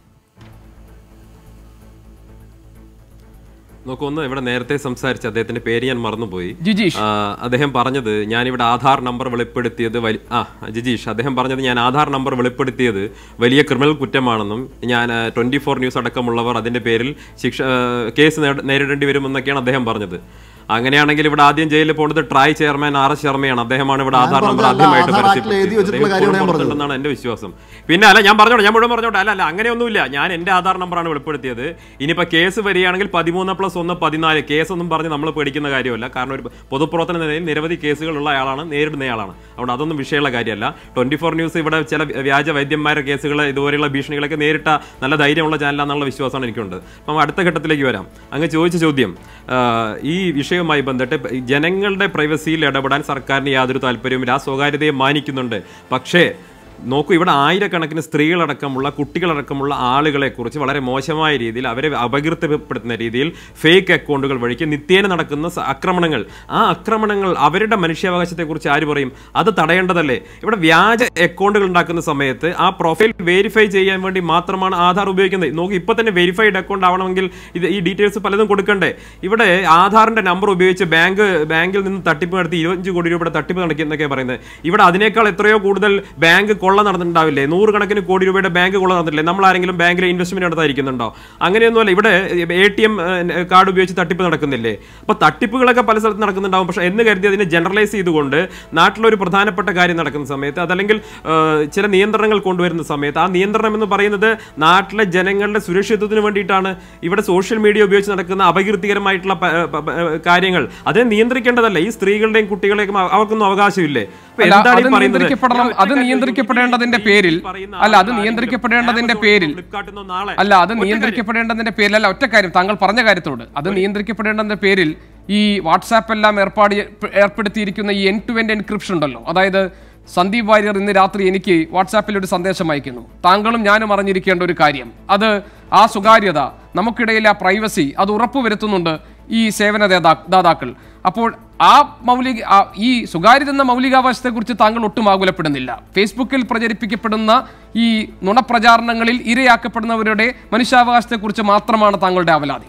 C: നോക്കൂ ഒന്ന് ഇവിടെ നേരത്തെ സംസാരിച്ച അദ്ദേഹത്തിന്റെ പേര് ഞാൻ മറന്നുപോയി
B: ജിജീഷ്
C: ആ, അദ്ദേഹം പറഞ്ഞത് ഞാനിവിടെ ആധാർ നമ്പർ വെളിപ്പെടുത്തിയത് വലി ആ ജിജീഷ് അദ്ദേഹം പറഞ്ഞത് ഞാൻ ആധാർ നമ്പർ വെളിപ്പെടുത്തിയത് വലിയ ക്രിമിനൽ കുറ്റമാണെന്നും ഞാൻ ട്വന്റി ഫോർ ന്യൂസ് അടക്കമുള്ളവർ അതിന്റെ പേരിൽ ശിക്ഷ ആ, കേസ് നേട- നേരിടേണ്ടി വരുമെന്നൊക്കെയാണ് അദ്ദേഹം പറഞ്ഞത് അങ്ങനെയാണെങ്കിൽ ഇവിടെ ആദ്യം ജയിലിൽ പോകുന്നത് ട്രായ് ചെയർമാൻ ആർ എസ് ശർമ്മയാണ് അദ്ദേഹമാണ് ഇവിടെ
A: ഞാൻ
C: ആധാർ നമ്പർ
A: പറഞ്ഞതല്ല,
C: ആദ്യമായിട്ട്
A: ആധാർ ആക്ടിൽ എഴുതി വെച്ചിട്ടുള്ള
C: അദ്ദേഹം
A: കാര്യമാണ് ഞാൻ
C: ഇപ്പോഴും
A: പറഞ്ഞത്.
C: പുറത്തുണ്ടെന്നാണ് എന്റെ വിശ്വാസം പിന്നെ അല്ല ഞാൻ പറഞ്ഞോട്ടെ ഞാൻ മുഴുവൻ പറഞ്ഞോട്ടെ അല്ല അല്ല അങ്ങനെയൊന്നുമില്ല ഞാൻ എന്റെ ആധാർ നമ്പറാണ് വെളിപ്പെടുത്തിയത് ഇനിയിപ്പോ കേസ് വരികയാണെങ്കിൽ പതിമൂന്ന് പ്ലസ് ഒന്ന് പതിനാല് കേസ് ഒന്നും പറഞ്ഞ് നമ്മൾ പേടിക്കുന്ന കാര്യമല്ല കാരണം ഒരു പൊതുപ്രവർത്തന നിലയിൽ നിരവധി കേസുകളുള്ള ആളാണ് നേരിടുന്നയാളാണ് അതുകൊണ്ട് അതൊന്നും വിഷയമുള്ള കാര്യമല്ല ട്വന്റി ഫോർ ന്യൂസ് ഇവിടെ ചില വ്യാജ വൈദ്യന്മാരുടെ കേസുകൾ ഇതുപോലെയുള്ള ഭീഷണികളൊക്കെ നേരിട്ട നല്ല ധൈര്യമുള്ള ചാനലാണെന്നുള്ള വിശ്വാസമാണ് എനിക്കുണ്ട് അപ്പം അടുത്ത ഘട്ടത്തിലേക്ക് വരാം അങ്ങ് ചോദിച്ച ചോദ്യം ആ, ഈ വിഷയവുമായി ബന്ധപ്പെട്ട് ജനങ്ങളുടെ പ്രൈവസിയിൽ ഇടപെടാൻ സർക്കാരിന് യാതൊരു താല്പര്യവുമില്ല ആ സ്വകാര്യതയെ മാനിക്കുന്നുണ്ട് പക്ഷേ നോക്കൂ ഇവിടെ ആയിരക്കണക്കിന് സ്ത്രീകളടക്കമുള്ള കുട്ടികളടക്കമുള്ള ആളുകളെ കുറിച്ച് വളരെ മോശമായ രീതിയിൽ അവരെ അപകീർത്തിപ്പെടുത്തുന്ന രീതിയിൽ ഫേക്ക് അക്കൗണ്ടുകൾ വഴിക്ക് നിത്യേന നടക്കുന്ന സ- ആക്രമണങ്ങൾ ആ ആക്രമണങ്ങൾ അവരുടെ മനുഷ്യാവകാശത്തെക്കുറിച്ച് ആര് പറയും അത് തടയേണ്ടതല്ലേ ഇവിടെ വ്യാജ അക്കൗണ്ടുകൾ ഉണ്ടാക്കുന്ന സമയത്ത് ആ പ്രൊഫൈൽ വെരിഫൈ ചെയ്യാൻ വേണ്ടി മാത്രമാണ് ആധാർ ഉപയോഗിക്കുന്നത് നോക്കൂ ഇപ്പൊ തന്നെ വെരിഫൈഡ് അക്കൗണ്ട് ആവണമെങ്കിൽ ഇത് ഈ ഡീറ്റെയിൽസ് പലതും കൊടുക്കണ്ടേ ഇവിടെ ആധാറിന്റെ നമ്പർ ഉപയോഗിച്ച് ബാങ്ക് ബാങ്കിൽ നിന്ന് തട്ടിപ്പ് നടത്തി ഇരുപത്തഞ്ച് കോടി രൂപയുടെ തട്ടിപ്പ് നടക്കിയെന്നൊക്കെ പറയുന്നത് ഇവിടെ അതിനേക്കാൾ എത്രയോ കൂടുതൽ ബാങ്ക് കൊള്ള നടന്നിട്ടുണ്ടാവില്ലേ നൂറുകണക്കിന് കോടി രൂപയുടെ ബാങ്ക് കൊള്ള നടന്നിട്ടില്ലേ നമ്മൾ ആരെങ്കിലും ബാങ്കിൽ ഇൻവെസ്റ്റ്മെന്റ് നടത്താതിരിക്കുന്നുണ്ടോ അങ്ങനെയൊന്നുമല്ല ഇവിടെ എ ടി എം കാർഡ് ഉപയോഗിച്ച് തട്ടിപ്പ് നടക്കുന്നില്ലേ അപ്പൊ തട്ടിപ്പുകളൊക്കെ പല സ്ഥലത്ത് നടക്കുന്നുണ്ടാവും പക്ഷെ എന്ന് കരുതി അതിനെ ജനറലൈസ് ചെയ്തുകൊണ്ട് നാട്ടിലൊരു പ്രധാനപ്പെട്ട കാര്യം നടക്കുന്ന സമയത്ത് അതല്ലെങ്കിൽ ആ, ചില നിയന്ത്രണങ്ങൾ കൊണ്ടുവരുന്ന സമയത്ത് ആ നിയന്ത്രണം എന്ന് പറയുന്നത് നാട്ടിലെ ജനങ്ങളുടെ സുരക്ഷിതത്വത്തിന് വേണ്ടിയിട്ടാണ് ഇവിടെ സോഷ്യൽ മീഡിയ ഉപയോഗിച്ച് നടക്കുന്ന അപകീർത്തികരമായിട്ടുള്ള പ- പ- പ- കാര്യങ്ങൾ അതിനെ നിയന്ത്രിക്കേണ്ടതല്ല ഈ സ്ത്രീകളുടെയും കുട്ടികളെയും അവ- അവർക്കൊന്നും അവകാശമില്ലേ അപ്പൊ
B: അല്ല,
C: എന്താണ്
B: അത്
C: ഈ പറയുന്നത്?
B: നിയന്ത്രിക്കപ്പെടണം
C: ഞാൻ ഒറ്റ
B: അത്
C: കാര്യം
B: നിയന്ത്രിക്കപ്പെടേണ്ടതിന്റെ
C: ചോദിച്ചു.
B: പേരിൽ
C: ഈ പറയുന്ന
B: അല്ല അത്
C: ആളുകൾ
B: നിയന്ത്രിക്കപ്പെടേണ്ടതിന്റെ
C: ആരെങ്കിലും
B: പേരിൽ
C: ഫ്ലിപ്കാർട്ടിൽ നിന്നോ നാളെ
B: അല്ല അത്
C: ഒറ്റ കാര്യം.
B: നിയന്ത്രിക്കപ്പെടേണ്ടതിന്റെ പേരിൽ അല്ല ഒറ്റ കാര്യം താങ്കൾ പറഞ്ഞ കാര്യത്തോട് അത് നിയന്ത്രിക്കപ്പെടേണ്ടതിന്റെ പേരിൽ ഈ വാട്സാപ്പ് എല്ലാം ഏർപ്പാട് ചെയ്യ- ഏർപ്പെടുത്തിയിരിക്കുന്ന ഈ എൻ ടു എൻ എൻക്രിപ്ഷൻ ഉണ്ടല്ലോ അതായത് സന്ദീപ് വാര്യർ ഇന്ന് രാത്രി എനിക്ക് വാട്സാപ്പിൽ ഒരു സന്ദേശം അയക്കുന്നു താങ്കളും ഞാനും അറിഞ്ഞിരിക്കേണ്ട ഒരു കാര്യം അത് ആ സ്വകാര്യത നമുക്കിടയിലെ ആ പ്രൈവസി അത് ഉറപ്പുവരുത്തുന്നുണ്ട് ഈ സേവന ദാതാ- ദാതാക്കൾ അപ്പോൾ ആ മൗലിക ആ ഈ സ്വകാര്യത എന്ന മൗലികാവകാശത്തെക്കുറിച്ച് താങ്കൾ ഒട്ടും ആകുലപ്പെടുന്നില്ല ഫേസ്ബുക്കിൽ പ്രചരിപ്പിക്കപ്പെടുന്ന ഈ നുണപ്രചാരണങ്ങളിൽ ഇരയാക്കപ്പെടുന്നവരുടെ മനുഷ്യാവകാശത്തെക്കുറിച്ച് മാത്രമാണ് താങ്കളുടെ അവലാതി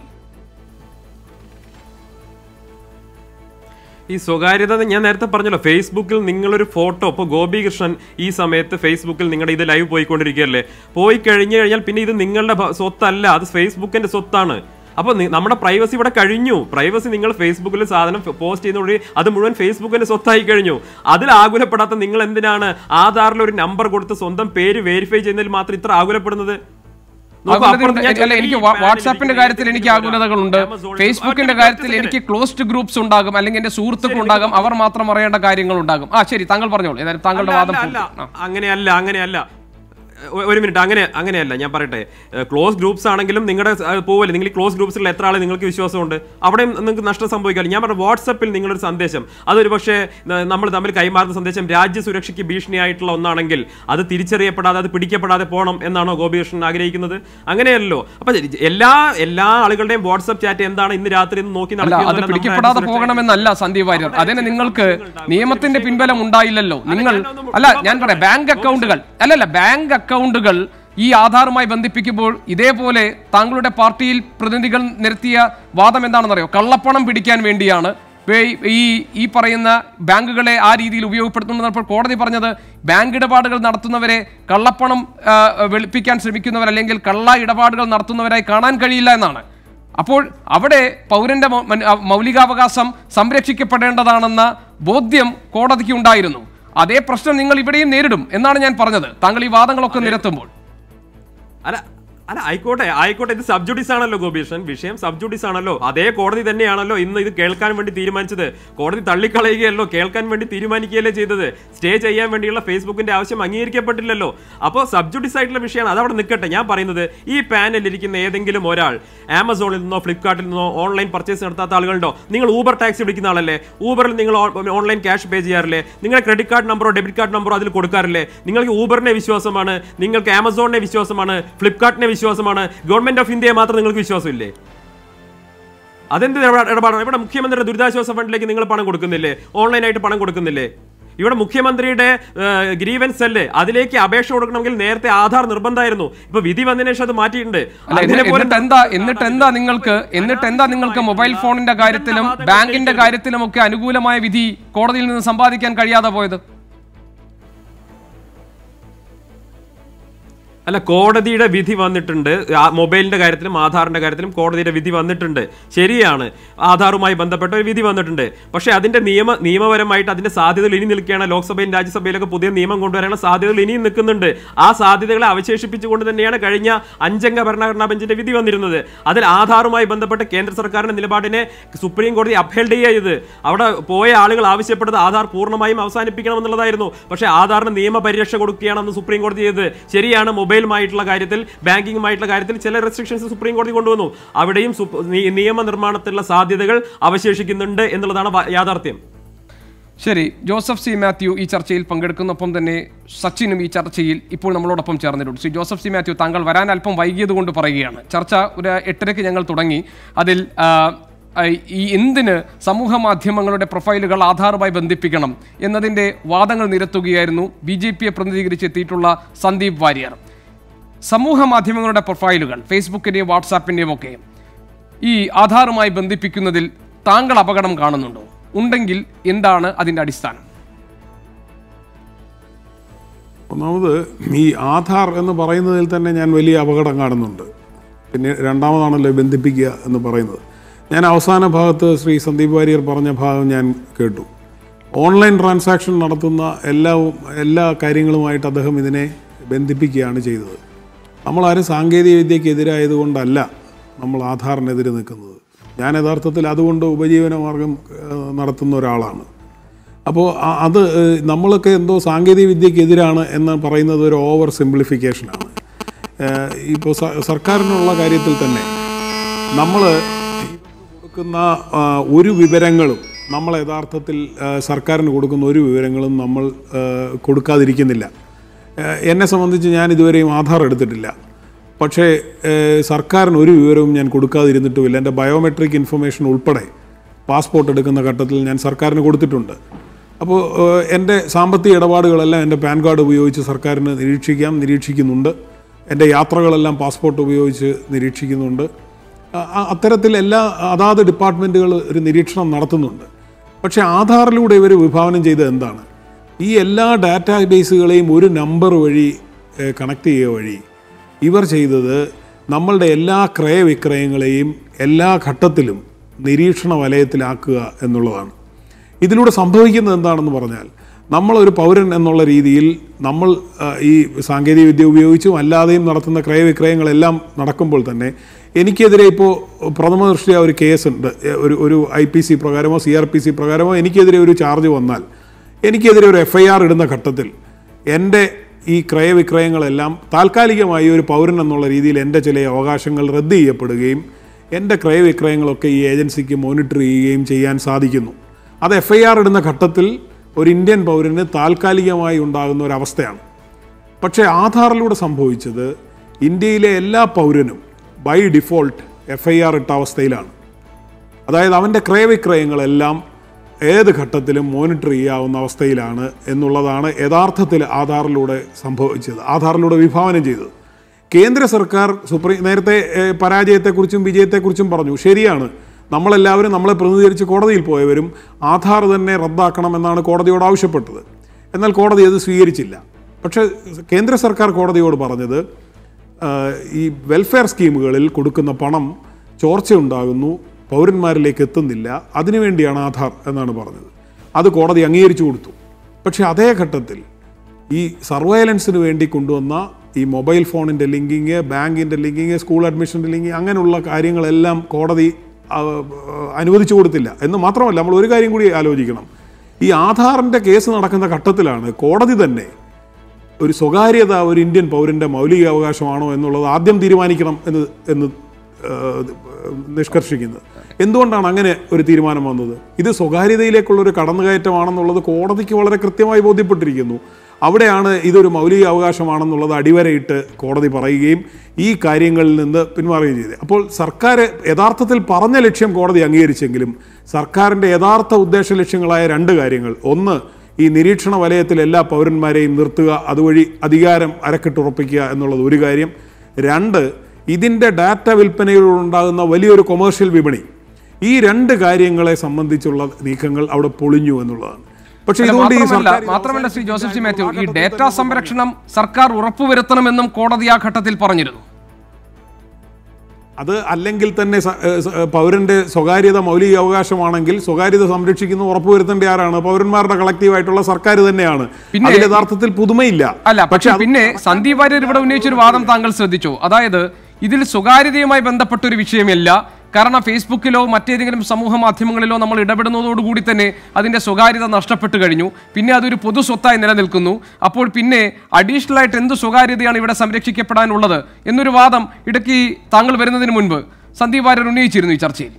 C: ഈ സ്വകാര്യത ഞാൻ നേരത്തെ പറഞ്ഞല്ലോ ഫേസ്ബുക്കിൽ നിങ്ങളൊരു ഫോട്ടോ ഇപ്പോൾ ഗോപികൃഷ്ണൻ ഈ സമയത്ത് ഫേസ്ബുക്കിൽ നിങ്ങളുടെ ഇത് ലൈവ് പോയിക്കൊണ്ടിരിക്കുകയല്ലേ പോയി കഴിഞ്ഞു കഴിഞ്ഞാൽ പിന്നെ ഇത് നിങ്ങളുടെ ഭ- സ്വത്തല്ല അത് ഫേസ്ബുക്കിന്റെ സ്വത്താണ് അപ്പോൾ നമ്മുടെ പ്രൈവസി ഇവിടെ കഴിഞ്ഞു പ്രൈവസി നിങ്ങൾ ഫേസ്ബുക്കിൽ സാധനം പോസ്റ്റ് ചെയ്യുന്നതോടെ അത് മുഴുവൻ ഫേസ്ബുക്കിന്റെ സ്വത്തായി കഴിഞ്ഞു അതിൽ ആകുലപ്പെടാത്ത നിങ്ങൾ എന്തിനാണ് ആധാറിൽ ഒരു നമ്പർ കൊടുത്ത് സ്വന്തം പേര് വെരിഫൈ ചെയ്യുന്നതിൽ മാത്രം ഇത്ര ആകുലപ്പെടുന്നത് നോക്കൂ,
B: ആകുലതയുണ്ട്.
C: അപ്പുറത്ത് ഞാൻ
B: അല്ല എനിക്ക്
C: ഈ
B: വാ-
C: പാനലിൽ
B: വാട്സാപ്പിന്റെ കാര്യത്തിൽ എനിക്ക്
C: ഇരിക്കുന്ന
B: ആകുലതകളുണ്ട്
C: ആമസോണിൽ
B: ഫേസ്ബുക്കിന്റെ
C: ഒറ്റ
B: കാര്യത്തിൽ
C: second.
B: എനിക്ക് ക്ലോസ്ഡ് ഗ്രൂപ്പ്സ് ഉണ്ടാകും അല്ലെങ്കിൽ എന്റെ സുഹൃത്തുക്കൾ ഉണ്ടാകും അവർ മാത്രം അറിയേണ്ട കാര്യങ്ങൾ ഉണ്ടാകും ആ ശരി താങ്കൾ പറഞ്ഞോളൂ ഏതായാലും താങ്കളുടെ
C: അല്ല,
B: വാദം
C: അല്ല,
B: പൂർത്തി.
C: അല്ല. അങ്ങനെയല്ല അങ്ങനെയല്ല ഒ- ഒരു മിനിറ്റ് അങ്ങനെ അങ്ങനെയല്ല ഞാൻ പറയട്ടെ ക്ലോസ് ഗ്രൂപ്പ്സ് ആണെങ്കിലും നിങ്ങളുടെ പോവല്ലേ നിങ്ങൾ ക്ലോസ് ഗ്രൂപ്പ്സിൽ എത്ര ആളെ നിങ്ങൾക്ക് വിശ്വാസമുണ്ട് അവിടെയും നിങ്ങൾക്ക് നഷ്ടം സംഭവിക്കാറില്ല ഞാൻ പറഞ്ഞ വാട്സപ്പിൽ നിങ്ങളൊരു സന്ദേശം അതൊരു പക്ഷേ ന- നമ്മൾ തമ്മിൽ കൈമാറുന്ന സന്ദേശം രാജ്യ സുരക്ഷയ്ക്ക് ഭീഷണിയായിട്ടുള്ള ഒന്നാണെങ്കിൽ അത് തിരിച്ചറിയപ്പെടാതെ അത് പിടിക്കപ്പെടാതെ പോകണം എന്നാണോ ഗോപികൃഷ്ണൻ ആഗ്രഹിക്കുന്നത് അങ്ങനെയല്ലോ അപ്പൊ എല്ലാ എല്ലാ ആളുകളുടെയും വാട്സപ്പ് ചാറ്റ് എന്താണ് ഇന്ന് രാത്രി ഇന്ന് നോക്കി
B: അല്ല അത്
C: നടക്കുന്നത്
B: പിടിക്കപ്പെടാതെ പോകണമെന്നല്ല സന്ദീപ് വാര്യർ അതിന് നിങ്ങൾക്ക് നിയമത്തിന്റെ പിൻബലം ഉണ്ടായില്ലല്ലോ നിങ്ങൾ അല്ല ഞാൻ പറയാം ബാങ്ക് അക്കൗണ്ടുകൾ അല്ലല്ല ബാങ്ക് അക്കൗണ്ടുകൾ ഈ ആധാറുമായി ബന്ധിപ്പിക്കുമ്പോൾ ഇതേപോലെ താങ്കളുടെ പാർട്ടിയിൽ പ്രതിനിധികൾ നിരത്തിയ വാദം എന്താണെന്നറിയോ കള്ളപ്പണം പിടിക്കാൻ വേണ്ടിയാണ് വേ- ഈ ഈ പറയുന്ന ബാങ്കുകളെ ആ രീതിയിൽ ഉപയോഗപ്പെടുത്തുന്നപ്പോൾ കോടതി പറഞ്ഞത് ബാങ്ക് ഇടപാടുകൾ നടത്തുന്നവരെ കള്ളപ്പണം ആ, വെളുപ്പിക്കാൻ ശ്രമിക്കുന്നവർ അല്ലെങ്കിൽ കള്ള ഇടപാടുകൾ നടത്തുന്നവരായി കാണാൻ കഴിയില്ല എന്നാണ് അപ്പോൾ അവിടെ പൗരന്റെ മൗ- മൻ- ആ, മൗലികാവകാശം സംരക്ഷിക്കപ്പെടേണ്ടതാണെന്ന ബോധ്യം കോടതിക്ക് ഉണ്ടായിരുന്നു അതേ പ്രശ്നം നിങ്ങൾ ഇവിടെയും നേരിടും എന്നാണ് ഞാൻ പറഞ്ഞത് താങ്കൾ ഈ വാദങ്ങളൊക്കെ നിരത്തുമ്പോൾ
C: അല്ല അല്ല ആയിക്കോട്ടെ ആയിക്കോട്ടെ ഇത് സബ്ജുഡീസ് ആണല്ലോ ഗോപീഷൻ വിഷയം സബ്ജുഡീസ് ആണല്ലോ അതേ കോടതി തന്നെയാണല്ലോ ഇന്ന് ഇത് കേൾക്കാൻ വേണ്ടി തീരുമാനിച്ചത് കോടതി തള്ളിക്കളയുകയല്ലോ കേൾക്കാൻ വേണ്ടി തീരുമാനിക്കുകയല്ലേ ചെയ്തത് സ്റ്റേ ചെയ്യാൻ വേണ്ടിയുള്ള ഫേസ്ബുക്കിന്റെ ആവശ്യം അംഗീകരിക്കപ്പെട്ടില്ലല്ലോ അപ്പോൾ സബ്ജുഡീസ് ആയിട്ടുള്ള വിഷയമാണ് അതവിടെ നിൽക്കട്ടെ ഞാൻ പറയുന്നത് ഈ പാനലിൽ ഇരിക്കുന്ന ഏതെങ്കിലും ഒരാൾ ആമസോണിൽ നിന്നോ ഫ്ലിപ്കാർട്ടിൽ നിന്നോ ഓൺലൈൻ പർച്ചേസ് നടത്താത്ത ആളുകളുണ്ടോ നിങ്ങൾ ഊബർ ടാക്സി വിളിക്കുന്ന ആളല്ലേ ഊബറിൽ നിങ്ങൾ ഓൺലൈൻ ക്യാഷ് പേ ചെയ്യാറില്ലേ നിങ്ങളുടെ ക്രെഡിറ്റ് കാർഡ് നമ്പറോ ഡെബിറ്റ് കാർഡ് നമ്പറോ അതിൽ കൊടുക്കാറില്ലേ നിങ്ങൾക്ക് ഊബറിനെ വിശ്വാസമാണ് നിങ്ങൾക്ക് ആമസോണിനെ വിശ്വാസമാണ് ഫ്ലിപ്കാർട്ടിനെ വിശ്വാസമാണ് ഗവൺമെന്റ് ഓഫ് ഇന്ത്യയെ മാത്രം നിങ്ങൾക്ക് വിശ്വാസമില്ലേ അതെന്ത് ഇടപാ- ഇടപാടാണ് ഇവിടെ മുഖ്യമന്ത്രിയുടെ ദുരിതാശ്വാസ ഫണ്ടിലേക്ക് നിങ്ങൾ പണം കൊടുക്കുന്നില്ലേ ഓൺലൈനായിട്ട് പണം കൊടുക്കുന്നില്ലേ ഇവിടെ മുഖ്യമന്ത്രിയുടെ ഗ്രീവൻസ് സെല്ല് അതിലേക്ക് അപേക്ഷ കൊടുക്കണമെങ്കിൽ നേരത്തെ ആധാർ നിർബന്ധമായിരുന്നു ഇപ്പൊ വിധി വന്നതിന് ശേഷം അത് മാറ്റിയിട്ടുണ്ട്
B: അല്ല എന്നി-
C: അതിനെപ്പോലെ
B: എന്നിട്ട് എന്താ എന്നിട്ട് എന്താ നിങ്ങൾക്ക് എന്നിട്ട് എന്താ നിങ്ങൾക്ക് മൊബൈൽ ഫോണിന്റെ കാര്യത്തിലും ബാങ്കിന്റെ കാര്യത്തിലും ഒക്കെ അനുകൂലമായ വിധി കോടതിയിൽ നിന്ന് സമ്പാദിക്കാൻ കഴിയാതെ പോയത്
C: അല്ല കോടതിയുടെ വിധി വന്നിട്ടുണ്ട് ആ മൊബൈലിന്റെ കാര്യത്തിലും ആധാറിന്റെ കാര്യത്തിലും കോടതിയുടെ വിധി വന്നിട്ടുണ്ട് ശരിയാണ് ആധാറുമായി ബന്ധപ്പെട്ട ഒരു വിധി വന്നിട്ടുണ്ട് പക്ഷേ അതിന്റെ നിയമ നിയമപരമായിട്ട് അതിന്റെ സാധ്യതകൾ ഇനി നിൽക്കുകയാണ് ലോക്സഭയിലും രാജ്യസഭയിലൊക്കെ പുതിയ നിയമം കൊണ്ടുവരാനുള്ള സാധ്യതകൾ ഇനിയും നിൽക്കുന്നുണ്ട് ആ സാധ്യതകളെ അവശേഷിപ്പിച്ചുകൊണ്ട് തന്നെയാണ് കഴിഞ്ഞ അഞ്ചംഗ ഭരണഘടനാ ബെഞ്ചിന്റെ വിധി വന്നിരുന്നത് അതിൽ ആധാറുമായി ബന്ധപ്പെട്ട് കേന്ദ്ര സർക്കാരിന്റെ നിലപാടിനെ സുപ്രീം കോടതി അപ്ഹെൽഡ് ചെയ്ത് അവിടെ പോയ ആളുകൾ ആവശ്യപ്പെട്ടത് ആധാർ പൂർണ്ണമായും അവസാനിപ്പിക്കണം എന്നുള്ളതായിരുന്നു പക്ഷേ ആധാറിന് നിയമപരിരക്ഷ കൊടുക്കുകയാണെന്ന് സുപ്രീം കോടതി ചെയ്തത് ശരിയാണ് മൊബൈലുമായിട്ടുള്ള കാര്യത്തിൽ ബാങ്കിങ്ങുമായിട്ടുള്ള കാര്യത്തിൽ ചില റെസ്ട്രിക്ഷൻസ് സുപ്രീം കോടതി കൊണ്ടുവന്നു അവിടെയും സുപ്- നി- നിയമനിർമ്മാണത്തിലുള്ള സാധ്യതകൾ അവശേഷിക്കുന്നുണ്ട് എന്നുള്ളതാണ് വ- യാഥാർത്ഥ്യം
B: ശരി ജോസഫ് സി മാത്യു ഈ ചർച്ചയിൽ പങ്കെടുക്കുന്നൊപ്പം തന്നെ സച്ചിനും ഈ ചർച്ചയിൽ ഇപ്പോൾ നമ്മളോടൊപ്പം ചേർന്നിട്ടുണ്ട് ശ്രീ ജോസഫ് സി മാത്യു താങ്കൾ വരാൻ അല്പം വൈകിയത് കൊണ്ട് പറയുകയാണ് ചർച്ച ഒരു എട്ടരയ്ക്ക് ഞങ്ങൾ തുടങ്ങി അതിൽ ആ, ആ, ഈ എന്തിന് സമൂഹ മാധ്യമങ്ങളുടെ പ്രൊഫൈലുകൾ ആധാറുമായി ബന്ധിപ്പിക്കണം എന്നതിൻ്റെ വാദങ്ങൾ നിരത്തുകയായിരുന്നു ബി ജെ പിയെ പ്രതിനിധീകരിച്ചെത്തിയിട്ടുള്ള സന്ദീപ് വാര്യർ സമൂഹ മാധ്യമങ്ങളുടെ പ്രൊഫൈലുകൾ ഫേസ്ബുക്കിൻ്റെയും വാട്സാപ്പിൻ്റെയും ഒക്കെ ഈ ആധാറുമായി ബന്ധിപ്പിക്കുന്നതിൽ താങ്കൾ അപകടം കാണുന്നുണ്ടോ ഉണ്ടെങ്കിൽ എന്താണ് അതിൻ്റെ അടിസ്ഥാനം
D: ഒന്നാമത് ഈ ആധാർ എന്ന് പറയുന്നതിൽ തന്നെ ഞാൻ വലിയ അപകടം കാണുന്നുണ്ട് പിന്നെ രണ്ടാമതാണല്ലോ ബന്ധിപ്പിക്കുക എന്ന് പറയുന്നത് ഞാൻ അവസാന ഭാഗത്ത് ശ്രീ സന്ദീപ് വാര്യർ പറഞ്ഞ ഭാഗം ഞാൻ കേട്ടു ഓൺലൈൻ ട്രാൻസാക്ഷൻ നടത്തുന്ന എല്ലാ എല്ലാ കാര്യങ്ങളുമായിട്ട് അദ്ദേഹം ഇതിനെ ബന്ധിപ്പിക്കുകയാണ് ചെയ്തത് നമ്മളാരും സാങ്കേതിക വിദ്യയ്ക്ക് എതിരായതുകൊണ്ടല്ല നമ്മൾ ആധാറിനെതിരെ നിൽക്കുന്നത് ഞാൻ യഥാർത്ഥത്തിൽ അതുകൊണ്ട് ഉപജീവന മാർഗം ഏഹ്, നടത്തുന്ന ഒരാളാണ് അപ്പോൾ ആ- അത് ഏഹ്, നമ്മളൊക്കെ എന്തോ സാങ്കേതിക വിദ്യയ്ക്ക് എതിരാണ് എന്ന് പറയുന്നത് ഒരു ഓവർ സിംപ്ലിഫിക്കേഷനാണ് ഇപ്പോൾ സർക്കാരിനുള്ള കാര്യത്തിൽ തന്നെ നമ്മൾ കൊടുക്കുന്ന ആ, ഒരു വിവരങ്ങളും നമ്മൾ യഥാർത്ഥത്തിൽ ആ, സർക്കാരിന് കൊടുക്കുന്ന ഒരു വിവരങ്ങളും നമ്മൾ ആ, കൊടുക്കാതിരിക്കുന്നില്ല ആ, എന്നെ സംബന്ധിച്ച് ഞാൻ ഇതുവരെയും ആധാർ എടുത്തിട്ടില്ല പക്ഷേ ഏ, സർക്കാരിന് ഒരു വിവരവും ഞാൻ കൊടുക്കാതിരുന്നിട്ടുമില്ല എൻ്റെ ബയോമെട്രിക് ഇൻഫർമേഷൻ ഉൾപ്പെടെ പാസ്പോർട്ട് എടുക്കുന്ന ഘട്ടത്തിൽ ഞാൻ സർക്കാരിന് കൊടുത്തിട്ടുണ്ട് അപ്പോൾ ഏഹ്, എൻ്റെ സാമ്പത്തിക ഇടപാടുകളെല്ലാം എൻ്റെ പാൻ കാർഡ് ഉപയോഗിച്ച് സർക്കാരിന് നിരീക്ഷിക്കാം നിരീക്ഷിക്കുന്നുണ്ട് എൻ്റെ യാത്രകളെല്ലാം പാസ്പോർട്ട് ഉപയോഗിച്ച് നിരീക്ഷിക്കുന്നുണ്ട് അ- അ- അത്തരത്തിൽ എല്ലാ അതാത് ഡിപ്പാർട്ട്മെൻറ്റുകൾ ഒരു നിരീക്ഷണം നടത്തുന്നുണ്ട് പക്ഷേ ആധാറിലൂടെ ഇവർ വിഭാവനം ചെയ്തത് എന്താണ് ഈ എല്ലാ ഡാറ്റാ ബേസുകളെയും ഒരു നമ്പർ വഴി കണക്ട് ചെയ്യുക വഴി ഇവർ ചെയ്തത് നമ്മളുടെ എല്ലാ ക്രയവിക്രയങ്ങളെയും എല്ലാ ഘട്ടത്തിലും നിരീക്ഷണ വലയത്തിലാക്കുക എന്നുള്ളതാണ് ഇതിലൂടെ സംഭവിക്കുന്നത് എന്താണെന്ന് പറഞ്ഞാൽ നമ്മളൊരു പൗരൻ എന്നുള്ള രീതിയിൽ നമ്മൾ ആ, ഈ സാങ്കേതിക വിദ്യ ഉപയോഗിച്ചും അല്ലാതെയും നടത്തുന്ന ക്രയവിക്രയങ്ങളെല്ലാം നടക്കുമ്പോൾ തന്നെ എനിക്കെതിരെ ഇപ്പോൾ പ്രഥമ ദൃഷ്ടിയ ഒരു കേസ് ഉണ്ട് എ, ഒരു ഒരു ഐ പി സി പ്രകാരമോ സി ആർ പി സി പ്രകാരമോ എനിക്കെതിരെ ഒരു ചാർജ് വന്നാൽ എനിക്കെതിരെ ഒരു എഫ് ഐ ആർ ഇടുന്ന ഘട്ടത്തിൽ എൻ്റെ ഈ ക്രയവിക്രയങ്ങളെല്ലാം താൽക്കാലികമായി ഒരു പൗരൻ എന്നുള്ള രീതിയിൽ എൻ്റെ ചില അവകാശങ്ങൾ റദ്ദ് ചെയ്യപ്പെടുകയും എൻ്റെ ക്രയവിക്രയങ്ങളൊക്കെ ഈ ഏജൻസിക്ക് മോണിറ്റർ ചെയ്യുകയും ചെയ്യാൻ സാധിക്കുന്നു അത് എഫ് ഐ ആർ ഇടുന്ന ഘട്ടത്തിൽ ഒരു ഇന്ത്യൻ പൗരന് താൽക്കാലികമായി ഉണ്ടാകുന്ന ഒരു അവസ്ഥയാണ് പക്ഷേ ആധാറിലൂടെ സംഭവിച്ചത് ഇന്ത്യയിലെ എല്ലാ പൗരനും by default F I R ഇട്ട അവസ്ഥയിലാണ് അതായത് അവൻ്റെ ക്രയവിക്രയങ്ങളെല്ലാം ഏത് ഘട്ടത്തിലും മോണിറ്റർ ചെയ്യാവുന്ന അവസ്ഥയിലാണ് എന്നുള്ളതാണ് യഥാർത്ഥത്തിൽ ആധാറിലൂടെ സംഭവിച്ചത് ആധാറിലൂടെ വിഭാവനം ചെയ്തത് കേന്ദ്ര സർക്കാർ സുപ്രീം നേരത്തെ ഏഹ്, പരാജയത്തെക്കുറിച്ചും വിജയത്തെക്കുറിച്ചും പറഞ്ഞു ശരിയാണ് നമ്മളെല്ലാവരും നമ്മളെ പ്രതിനിധീകരിച്ച് കോടതിയിൽ പോയവരും ആധാർ തന്നെ റദ്ദാക്കണമെന്നാണ് കോടതിയോട് ആവശ്യപ്പെട്ടത് എന്നാൽ കോടതി അത് സ്വീകരിച്ചില്ല പക്ഷേ കേന്ദ്ര സർക്കാർ കോടതിയോട് പറഞ്ഞത് ആഹ് ഈ വെൽഫെയർ സ്കീമുകളിൽ കൊടുക്കുന്ന പണം ചോർച്ചയുണ്ടാകുന്നു പൗരന്മാരിലേക്ക് എത്തുന്നില്ല അതിനുവേണ്ടിയാണ് ആധാർ എന്നാണ് പറഞ്ഞത് അത് കോടതി അംഗീകരിച്ചു കൊടുത്തു പക്ഷേ അതേ ഘട്ടത്തിൽ ഈ സർവൈലൻസിന് വേണ്ടി കൊണ്ടുവന്ന ഈ മൊബൈൽ ഫോണിൻ്റെ ലിങ്കിങ് ബാങ്കിൻ്റെ ലിങ്കിങ് സ്കൂൾ അഡ്മിഷൻ്റെ ലിങ്കിങ് അങ്ങനെയുള്ള കാര്യങ്ങളെല്ലാം കോടതി ആ, അനുവദിച്ചു കൊടുത്തില്ല എന്ന് മാത്രമല്ല നമ്മൾ ഒരു കാര്യം കൂടി ആലോചിക്കണം ഈ ആധാറിൻ്റെ കേസ് നടക്കുന്ന ഘട്ടത്തിലാണ് കോടതി തന്നെ ഒരു സ്വകാര്യത ഒരു ഇന്ത്യൻ പൗരൻ്റെ മൗലിക അവകാശമാണോ എന്നുള്ളത് ആദ്യം തീരുമാനിക്കണം എന്ന് എന്ന് ഏഹ്, നിഷ്കർഷിക്കുന്നത് എന്തുകൊണ്ടാണ് അങ്ങനെ ഒരു തീരുമാനം വന്നത് ഇത് സ്വകാര്യതയിലേക്കുള്ള ഒരു കടന്നുകയറ്റമാണെന്നുള്ളത് കോടതിക്ക് വളരെ കൃത്യമായി ബോധ്യപ്പെട്ടിരിക്കുന്നു അവിടെയാണ് ഇതൊരു മൗലിക അവകാശമാണെന്നുള്ളത് അടിവരയിട്ട് കോടതി പറയുകയും ഈ കാര്യങ്ങളിൽ നിന്ന് പിന്മാറുകയും ചെയ്തത് അപ്പോൾ സർക്കാർ യഥാർത്ഥത്തിൽ പറഞ്ഞ ലക്ഷ്യം കോടതി അംഗീകരിച്ചെങ്കിലും സർക്കാരിൻ്റെ യഥാർത്ഥ ഉദ്ദേശ ലക്ഷ്യങ്ങളായ രണ്ട് കാര്യങ്ങൾ ഒന്ന് ഈ നിരീക്ഷണ വലയത്തിൽ എല്ലാ പൗരന്മാരെയും നിർത്തുക അതുവഴി അധികാരം അരക്കിട്ടുറപ്പിക്കുക എന്നുള്ളത് ഒരു കാര്യം രണ്ട് ഇതിൻ്റെ ഡാറ്റ വിൽപ്പനയിലുണ്ടാകുന്ന വലിയൊരു കൊമേഴ്ഷ്യൽ വിപണി ഈ രണ്ട് കാര്യങ്ങളെ സംബന്ധിച്ചുള്ള നീക്കങ്ങൾ അവിടെ പൊളിഞ്ഞു എന്നുള്ളതാണ് പക്ഷേ
B: അല്ല,
D: ഇതുകൊണ്ട് ഈ
B: മാത്രമല്ല
D: സർക്കാർ
B: മാത്രമല്ല ശ്രീ ജോസഫ് സി മാത്യു ഈ ഡേറ്റാ സംരക്ഷണം സർക്കാർ ഉറപ്പുവരുത്തണമെന്നും കോടതി ആ ഘട്ടത്തിൽ പറഞ്ഞിരുന്നു
D: അത് അല്ലെങ്കിൽ തന്നെ സ- ഏഹ് സ- ഏഹ് പൗരന്റെ സ്വകാര്യത മൗലിക അവകാശമാണെങ്കിൽ സ്വകാര്യത സംരക്ഷിക്കുന്ന ഉറപ്പുവരുത്തേണ്ട ആരാണ് പൗരന്മാരുടെ കളക്റ്റീവായിട്ടുള്ള സർക്കാർ തന്നെയാണ്
B: പിന്നെ-
D: അതിൽ യഥാർത്ഥത്തിൽ പുതുമയില്ല
B: അല്ല പക്ഷെ പിന്നെ സന്ദീപ് വാര്യർ ഇവിടെ ഉന്നയിച്ചൊരു വാദം താങ്കൾ ശ്രദ്ധിച്ചു അതായത് ഇതിൽ സ്വകാര്യതയുമായി ബന്ധപ്പെട്ട ഒരു വിഷയമില്ല കാരണം ഫേസ്ബുക്കിലോ മറ്റേതെങ്കിലും സമൂഹ മാധ്യമങ്ങളിലോ നമ്മൾ ഇടപെടുന്നതോടുകൂടി തന്നെ അതിന്റെ സ്വകാര്യത നഷ്ടപ്പെട്ടു കഴിഞ്ഞു പിന്നെ അതൊരു പൊതു സ്വത്തായി നിലനിൽക്കുന്നു അപ്പോൾ പിന്നെ അഡീഷണൽ ആയിട്ട് എന്ത് സ്വകാര്യതയാണ് ഇവിടെ സംരക്ഷിക്കപ്പെടാനുള്ളത് എന്നൊരു വാദം ഇടയ്ക്ക് താങ്കൾ വരുന്നതിന് മുൻപ് സന്ദീപ് വാര്യർ ഉന്നയിച്ചിരുന്നു ഈ ചർച്ചയിൽ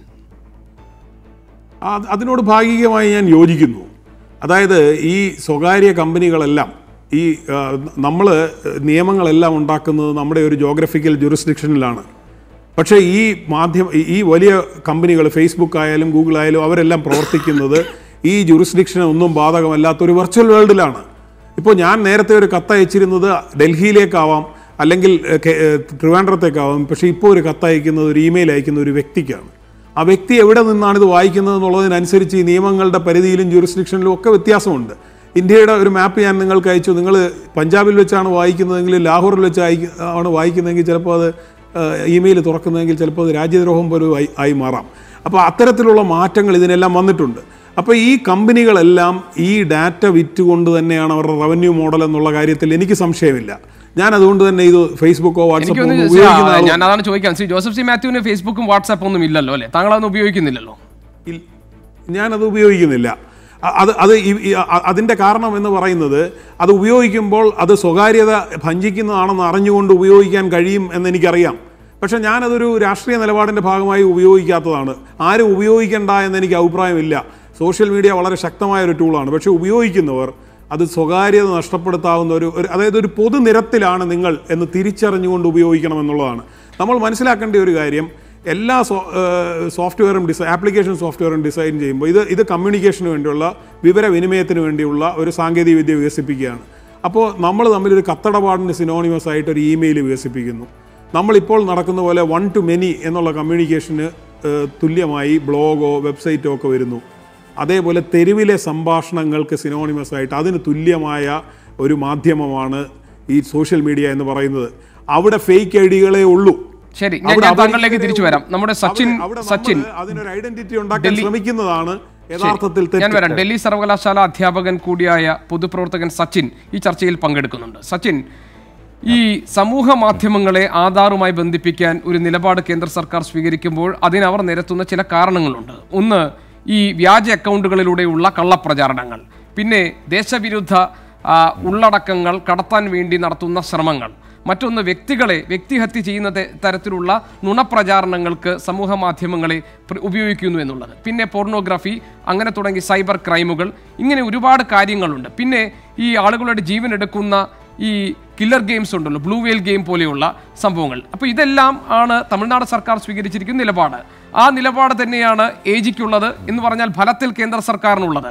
D: ആ- അതിനോട് ഭാഗികമായി ഞാൻ യോജിക്കുന്നു അതായത് ഈ സ്വകാര്യ കമ്പനികളെല്ലാം ഈ നമ്മൾ നിയമങ്ങളെല്ലാം ഉണ്ടാക്കുന്നത് നമ്മുടെ ഒരു ജോഗ്രഫിക്കൽ ജുറിസ്ഡിക്ഷനിലാണ് പക്ഷേ ഈ മാധ്യമ ഈ- ഈ വലിയ കമ്പനികൾ ഫേസ്ബുക്ക് ആയാലും ഗൂഗിൾ ആയാലും അവരെല്ലാം പ്രവർത്തിക്കുന്നത് ഈ ജുറിസ്ഡിക്ഷന് ഒന്നും ബാധകമല്ലാത്ത ഒരു വെർച്വൽ വേൾഡിലാണ് ഇപ്പോൾ ഞാൻ നേരത്തെ ഒരു കത്ത് അയച്ചിരുന്നത് ഡൽഹിയിലേക്കാവാം അല്ലെങ്കിൽ ഏഹ്, കെ- ഏഹ്, ട്രിവാൻഡ്രത്തേക്കാവാം പക്ഷേ ഇപ്പോൾ ഒരു കത്ത് അയക്കുന്നത് ഒരു ഇമെയിൽ അയക്കുന്ന ഒരു വ്യക്തിക്കാണ് ആ വ്യക്തി എവിടെ നിന്നാണ് ഇത് വായിക്കുന്നത് എന്നുള്ളതിനനുസരിച്ച് ഈ നിയമങ്ങളുടെ പരിധിയിലും ജൂറിസ്ഡിക്ഷനിലും ഒക്കെ വ്യത്യാസമുണ്ട് ഇന്ത്യയുടെ ഒരു മാപ്പ് ഞാൻ നിങ്ങൾക്ക് അയച്ചു നിങ്ങൾ പഞ്ചാബിൽ വെച്ചാണ് വായിക്കുന്നതെങ്കിൽ ലാഹോറിൽ വെച്ച് അയക്ക ആണ് വായിക്കുന്നതെങ്കിൽ ചിലപ്പോൾ അത് ഇമെയിൽ തുറക്കുന്നതെങ്കിൽ ചിലപ്പോൾ അത് രാജ്യദ്രോഹം പോലും ആയി ആയി മാറാം അപ്പോൾ അത്തരത്തിലുള്ള മാറ്റങ്ങൾ ഇതിനെല്ലാം വന്നിട്ടുണ്ട് അപ്പോൾ ഈ കമ്പനികളെല്ലാം ഈ ഡാറ്റ വിറ്റുകൊണ്ട് തന്നെയാണ് അവരുടെ റവന്യൂ മോഡൽ എന്നുള്ള കാര്യത്തിൽ എനിക്ക് സംശയമില്ല ഞാൻ അതുകൊണ്ട് തന്നെ ഇത് ഫേസ്ബുക്കോ വാട്സപ്പോ
B: എനിക്കൊന്ന്
D: ഒന്നും ഉപയോഗിക്കുന്ന ആളോ-
B: ഞാൻ അതാണ് ചോദിക്കാൻ ശ്രീ ജോസഫ് സി മാത്യുവിന് ഫേസ്ബുക്കും വാട്സാപ്പും ഒന്നും ഇല്ലല്ലോ അല്ലെ താങ്കൾ അതൊന്നും ഉപയോഗിക്കുന്നില്ലല്ലോ
D: ഇൽ- ഞാനത് ഉപയോഗിക്കുന്നില്ല അ- അത് അത് ഈ- ഈ- അ- അതിൻ്റെ കാരണം എന്ന് പറയുന്നത് അത് ഉപയോഗിക്കുമ്പോൾ അത് സ്വകാര്യത ഭഞ്ചിക്കുന്നതാണെന്ന് അറിഞ്ഞുകൊണ്ട് ഉപയോഗിക്കാൻ കഴിയും എന്ന് എനിക്കറിയാം പക്ഷേ ഞാനതൊരു രാഷ്ട്രീയ നിലപാടിൻ്റെ ഭാഗമായി ഉപയോഗിക്കാത്തതാണ് ആരും ഉപയോഗിക്കണ്ട എന്ന് എനിക്ക് അഭിപ്രായമില്ല സോഷ്യൽ മീഡിയ വളരെ ശക്തമായ ഒരു ടൂളാണ് പക്ഷേ ഉപയോഗിക്കുന്നവർ അത് സ്വകാര്യത നഷ്ടപ്പെടുത്താവുന്ന ഒരു ഒരു- അതായത് ഒരു പൊതുനിരത്തിലാണ് നിങ്ങൾ എന്ന് തിരിച്ചറിഞ്ഞുകൊണ്ട് ഉപയോഗിക്കണം എന്നുള്ളതാണ് നമ്മൾ മനസ്സിലാക്കേണ്ട ഒരു കാര്യം എല്ലാ സോ- ഏഹ് സോഫ്റ്റ്വെയറും ഡിസൈൻ ആപ്ലിക്കേഷൻ സോഫ്റ്റ്വെയറും ഡിസൈൻ ചെയ്യുമ്പോൾ ഇത് ഇത് കമ്മ്യൂണിക്കേഷന് വേണ്ടിയുള്ള വിവരവിനിമയത്തിന് വേണ്ടിയുള്ള ഒരു സാങ്കേതിക വിദ്യ വികസിപ്പിക്കുകയാണ് അപ്പോൾ നമ്മൾ തമ്മിലൊരു കത്തടപാടിന് സിനോണിമസ് ആയിട്ട് ഒരു ഇമെയിൽ വികസിപ്പിക്കുന്നു നമ്മളിപ്പോൾ നടക്കുന്ന പോലെ വൺ ടു മെനി എന്നുള്ള കമ്മ്യൂണിക്കേഷന് ഏഹ് തുല്യമായി ബ്ലോഗോ വെബ്സൈറ്റോ ഒക്കെ വരുന്നു അതേപോലെ തെരുവിലെ സംഭാഷണങ്ങൾക്ക് സിനോണിമസ് ആയിട്ട് അതിന് തുല്യമായ ഒരു മാധ്യമമാണ് ഈ സോഷ്യൽ മീഡിയ എന്ന് പറയുന്നത് അവിടെ ഫേക്ക് ഐ ഡികളെ ഉള്ളൂ
B: ശരി ഞാൻ
D: അവിടെ
B: ഞാൻ
D: അവർ
B: താങ്കളിലേക്ക്
D: ഇങ്ങനെ
B: തിരിച്ചു വരാം നമ്മുടെ
D: അവിടെ-
B: സച്ചിൻ
D: അവിടെ നമ്മള്
B: സച്ചിൻ
D: അതിനൊരു ഐഡന്റിറ്റി ഉണ്ടാക്കാൻ
B: ഡൽഹി-
D: ശ്രമിക്കുന്നതാണ് യഥാർത്ഥത്തിൽ
B: ഞാൻ
D: തെറ്റ്
B: വരാം ഡൽഹി സർവകലാശാല അധ്യാപകൻ കൂടിയായ പൊതുപ്രവർത്തകൻ സച്ചിൻ ഈ ചർച്ചയിൽ പങ്കെടുക്കുന്നുണ്ട് സച്ചിൻ ഈ സമൂഹ മാധ്യമങ്ങളെ ആധാറുമായി ബന്ധിപ്പിക്കാൻ ഒരു നിലപാട് കേന്ദ്ര സർക്കാർ സ്വീകരിക്കുമ്പോൾ അതിനവർ നിരത്തുന്ന ചില കാരണങ്ങളുണ്ട് ഒന്ന് ഈ വ്യാജ അക്കൗണ്ടുകളിലൂടെയുള്ള കള്ളപ്രചാരണങ്ങൾ പിന്നെ ദേശവിരുദ്ധ ആ, ഉള്ളടക്കങ്ങൾ കടത്താൻ വേണ്ടി നടത്തുന്ന ശ്രമങ്ങൾ മറ്റൊന്ന് വ്യക്തികളെ വ്യക്തിഹത്യ ചെയ്യുന്ന തെ- തരത്തിലുള്ള നുണപ്രചാരണങ്ങൾക്ക് സമൂഹ മാധ്യമങ്ങളെ പ്ര- ഉപയോഗിക്കുന്നു എന്നുള്ളത് പിന്നെ പോർണോഗ്രാഫി അങ്ങനെ തുടങ്ങി സൈബർ ക്രൈമുകൾ ഇങ്ങനെ ഒരുപാട് കാര്യങ്ങളുണ്ട് പിന്നെ ഈ ആളുകളുടെ ജീവൻ എടുക്കുന്ന ഈ കില്ലർ ഗെയിംസ് ഉണ്ടല്ലോ ബ്ലൂ വെയിൽ ഗെയിം പോലെയുള്ള സംഭവങ്ങൾ അപ്പോൾ ഇതെല്ലാം ആണ് തമിഴ്നാട് സർക്കാർ സ്വീകരിച്ചിരിക്കുന്ന നിലപാട് ആ നിലപാട് തന്നെയാണ് എ ജിക്കുള്ളത് എന്ന് പറഞ്ഞാൽ ഫലത്തിൽ കേന്ദ്ര സർക്കാരിനുള്ളത്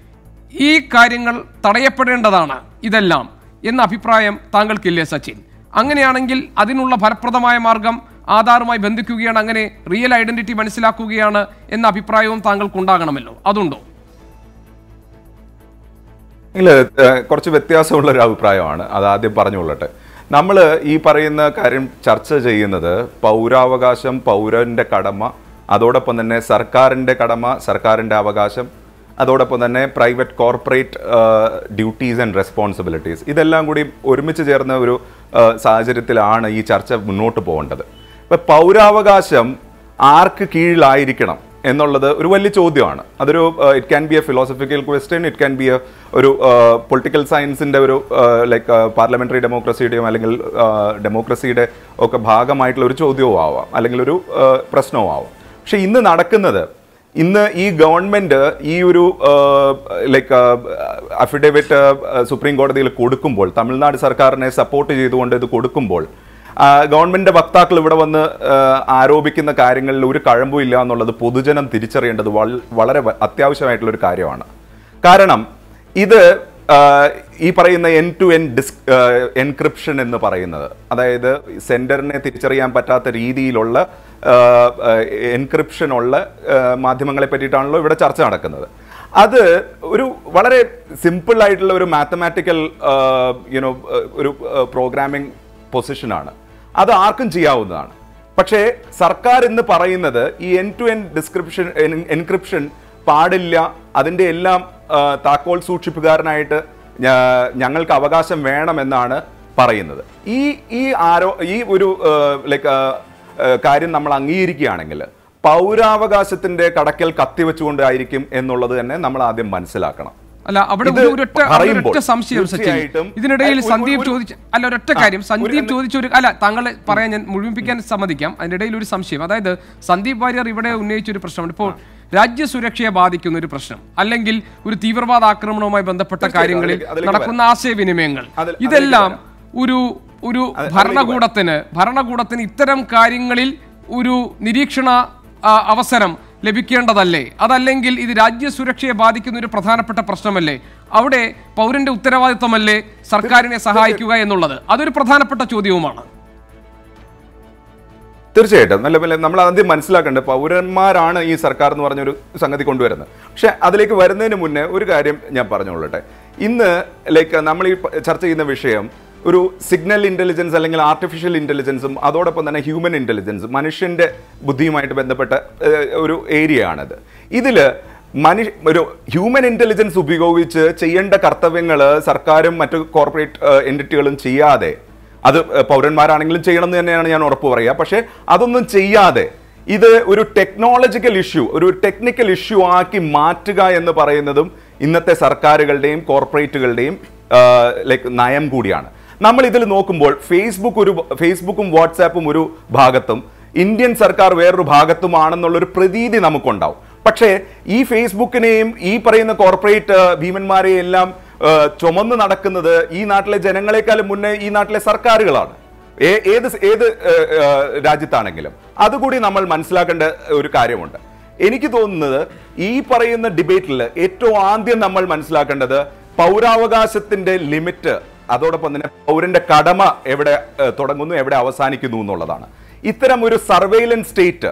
B: ഈ കാര്യങ്ങൾ തടയപ്പെടേണ്ടതാണ് ഇതെല്ലാം എന്ന അഭിപ്രായം താങ്കൾക്കില്ലേ സച്ചിൻ അങ്ങനെയാണെങ്കിൽ അതിനുള്ള ഫലപ്രദമായ മാർഗം ആധാറുമായി ബന്ധിക്കുകയാണ് അങ്ങനെ റിയൽ ഐഡന്റിറ്റി മനസ്സിലാക്കുകയാണ് എന്ന അഭിപ്രായവും താങ്കൾക്കുണ്ടാകണമല്ലോ അതുണ്ടോ
E: ഇല്ല ഏഹ് കുറച്ച് വ്യത്യാസമുള്ള ഒരു അഭിപ്രായമാണ് അത് ആദ്യം പറഞ്ഞുകൊള്ളട്ടെ നമ്മൾ ഈ പറയുന്ന കാര്യം ചർച്ച ചെയ്യുന്നത് പൗരാവകാശം പൗരന്റെ കടമ അതോടൊപ്പം തന്നെ സർക്കാരിൻ്റെ കടമ സർക്കാരിൻ്റെ അവകാശം അതോടൊപ്പം തന്നെ private corporate duties and responsibilities ഇതെല്ലാം കൂടി ഒരുമിച്ച് ചേർന്ന ഒരു ആ, സാഹചര്യത്തിലാണ് ഈ ചർച്ച മുന്നോട്ട് പോകേണ്ടത് ഇപ്പം പൗരാവകാശം ആർക്ക് കീഴിലായിരിക്കണം എന്നുള്ളത് ഒരു വലിയ ചോദ്യമാണ് അതൊരു it can be a philosophical question it can be a ഒരു പൊളിറ്റിക്കൽ സയൻസിൻ്റെ ഒരു ലൈക്ക് പാർലമെൻ്ററി ഡെമോക്രസിയുടെയും അല്ലെങ്കിൽ ഡെമോക്രസിയുടെ ഒക്കെ ഭാഗമായിട്ടുള്ള ഒരു ചോദ്യവും ആവാം അല്ലെങ്കിൽ ഒരു ആ, പ്രശ്നവും ആവാം പക്ഷെ ഇന്ന് നടക്കുന്നത് ഇന്ന് ഈ ഗവൺമെന്റ് ഈ ഒരു ലൈക്ക് അഫിഡേവിറ്റ് സുപ്രീം കോടതിയിൽ കൊടുക്കുമ്പോൾ തമിഴ്നാട് സർക്കാരിനെ സപ്പോർട്ട് ചെയ്തുകൊണ്ട് ഇത് കൊടുക്കുമ്പോൾ ആ, ഗവൺമെന്റിന്റെ വക്താക്കൾ ഇവിടെ വന്ന് ആ, ആരോപിക്കുന്ന കാര്യങ്ങളിൽ ഒരു കഴമ്പും ഇല്ല എന്നുള്ളത് പൊതുജനം തിരിച്ചറിയേണ്ടത് വൾ- വളരെ വ- അത്യാവശ്യമായിട്ടുള്ള ഒരു കാര്യമാണ് കാരണം ഇത് ആ, ഈ പറയുന്ന എൻ ടു എൻ ഡിസ് എൻക്രിപ്ഷൻ എന്ന് പറയുന്നത് അതായത് സെൻഡറിനെ തിരിച്ചറിയാൻ പറ്റാത്ത രീതിയിലുള്ള എൻക്രിപ്ഷൻ ഉള്ള ആ, മാധ്യമങ്ങളെ പറ്റിയിട്ടാണല്ലോ ഇവിടെ ചർച്ച നടക്കുന്നത് അത് ഒരു വളരെ സിമ്പിൾ ആയിട്ടുള്ള ഒരു മാത്തമാറ്റിക്കൽ യുനോ ഒരു പ്രോഗ്രാമിംഗ് പൊസിഷനാണ് അത് ആർക്കും ചെയ്യാവുന്നതാണ് പക്ഷേ സർക്കാർ എന്ന് പറയുന്നത് ഈ end to end description encryption പാടില്ല അതിൻ്റെ എല്ലാം ആ, താക്കോൽ സൂക്ഷിപ്പുകാരനായിട്ട് ഞാ- ഞങ്ങൾക്ക് അവകാശം വേണമെന്നാണ് പറയുന്നത് ഈ ഈ ആരോ ഈ ഒരു ലൈക്ക് കാര്യം നമ്മൾ അംഗീകരിക്കുകയാണെങ്കിൽ പൗരാവകാശത്തിന്റെ കടക്കൽ കത്തിവെച്ചുകൊണ്ടായിരിക്കും എന്നുള്ളത് തന്നെ നമ്മൾ ആദ്യം മനസ്സിലാക്കണം
B: അല്ല അവിടെ
E: ഇത്
B: ഒരു ഒരൊറ്റ അവിടെ
E: പറയുമ്പോൾ
B: ഒരൊറ്റ സംശയം സച്ചിൻ
E: തീർച്ചയായിട്ടും
B: ഇതിനിടയിൽ
E: ഒരു-
B: സന്ദീപ്
E: ഒരു-
B: ചോദിച്ച അല്ല ഒരൊറ്റ
E: ആ,
B: കാര്യം
E: ഒരു-
B: സന്ദീപ് ചോദിച്ച ഒരു അല്ല താങ്കൾ പറയാൻ ഞാൻ മുഴുമിപ്പിക്കാൻ സമ്മതിക്കാം അതിനിടയിൽ ഒരു സംശയം അതായത് സന്ദീപ് വാര്യർ ഇവിടെ ഉന്നയിച്ച ഒരു പ്രശ്നമുണ്ട് ഇപ്പോൾ രാജ്യസുരക്ഷയെ ബാധിക്കുന്ന ഒരു പ്രശ്നം അല്ലെങ്കിൽ ഒരു തീവ്രവാദ ആക്രമണവുമായി ബന്ധപ്പെട്ട
E: തീർച്ചയായും,
B: കാര്യങ്ങളിൽ
E: അതിലേക്ക് അതിലേക്ക്
B: നടക്കുന്ന ആശയവിനിമയങ്ങൾ
E: അതിൽ- അതിലേക്ക്
B: ഇതെല്ലാം
E: വരാം.
B: ഒരു ഒരു
E: അതിലേക്ക്
B: ഭരണകൂടത്തിന് ഭരണകൂടത്തിന് ഇത്തരം കാര്യങ്ങളിൽ ഒരു നിരീക്ഷണ ആ, അവസരം ലഭിക്കേണ്ടതല്ലേ അതല്ലെങ്കിൽ ഇത് രാജ്യസുരക്ഷയെ ബാധിക്കുന്ന ഒരു പ്രധാനപ്പെട്ട പ്രശ്നമല്ലേ അവിടെ പൗരന്റെ ഉത്തരവാദിത്തമല്ലേ സർക്കാരിനെ സഹായിക്കുക എന്നുള്ളത് അതൊരു പ്രധാനപ്പെട്ട ചോദ്യവുമാണ്
E: തീർച്ചയായിട്ടും നല്ല പോലെ നമ്മൾ ആദ്യം മനസ്സിലാക്കേണ്ടത് പൗരന്മാരാണ് ഈ സർക്കാർ എന്ന് പറഞ്ഞൊരു സംഗതി കൊണ്ടുവരുന്നത് പക്ഷെ അതിലേക്ക് വരുന്നതിന് മുന്നേ ഒരു കാര്യം ഞാൻ പറഞ്ഞുകൊള്ളട്ടെ ഇന്ന് ലൈക്ക് നമ്മൾ ഈ പ- ചർച്ച ചെയ്യുന്ന വിഷയം ഒരു സിഗ്നൽ ഇന്റലിജൻസ് അല്ലെങ്കിൽ ആർട്ടിഫിഷ്യൽ ഇന്റലിജൻസും അതോടൊപ്പം തന്നെ ഹ്യൂമൻ ഇന്റലിജൻസ് മനുഷ്യന്റെ ബുദ്ധിയുമായിട്ട് ബന്ധപ്പെട്ട ഏഹ്, ഒരു ഏരിയ ആണിത് ഇതിൽ മനുഷ്യ ഒരു ഹ്യൂമൻ ഇന്റലിജൻസ് ഉപയോഗിച്ച് ചെയ്യേണ്ട കർത്തവ്യങ്ങൾ സർക്കാരും മറ്റു കോർപ്പറേറ്റ് എൻറ്റിറ്റികളും ചെയ്യാതെ അത് ഏഹ്, പൗരന്മാരാണെങ്കിലും ചെയ്യണം എന്ന് തന്നെയാണ് ഞാൻ ഉറപ്പ് പറയുക പക്ഷേ അതൊന്നും ചെയ്യാതെ ഇത് ഒരു ടെക്നോളജിക്കൽ ഇഷ്യൂ ഒരു ടെക്നിക്കൽ ഇഷ്യൂ ആക്കി മാറ്റുക എന്ന് പറയുന്നതും ഇന്നത്തെ സർക്കാരുകളുടെയും കോർപ്പറേറ്റുകളുടെയും ലൈക്ക് നയം കൂടിയാണ് നമ്മൾ ഇതിൽ നോക്കുമ്പോൾ ഫേസ്ബുക്ക് ഒരു ഫേസ്ബുക്കും വാട്സാപ്പും ഒരു ഭാഗത്തും ഇന്ത്യൻ സർക്കാർ വേറൊരു ഭാഗത്തുമാണെന്നുള്ളൊരു പ്രതീതി നമുക്കുണ്ടാവും പക്ഷേ ഈ ഫേസ്ബുക്കിനെയും ഈ പറയുന്ന കോർപ്പറേറ്റ് ഭീമന്മാരെയും എല്ലാം ആ, ചുമന്ന് നടക്കുന്നത് ഈ നാട്ടിലെ ജനങ്ങളെക്കാളും മുന്നേ ഈ നാട്ടിലെ സർക്കാരുകളാണ് ഏ- ഏത് സ്- ഏത് ഏ, ഏ, രാജ്യത്താണെങ്കിലും അതുകൂടി നമ്മൾ മനസ്സിലാക്കേണ്ട ഒരു കാര്യമുണ്ട് എനിക്ക് തോന്നുന്നത് ഈ പറയുന്ന ഡിബേറ്റിൽ ഏറ്റവും ആദ്യം നമ്മൾ മനസ്സിലാക്കേണ്ടത് പൗരാവകാശത്തിന്റെ ലിമിറ്റ് അതോടൊപ്പം തന്നെ പൗരന്റെ കടമ എവിടെ ഏ, തുടങ്ങുന്നു എവിടെ അവസാനിക്കുന്നു എന്നുള്ളതാണ് ഇത്തരം ഒരു സർവൈലൻസ് സ്റ്റേറ്റ്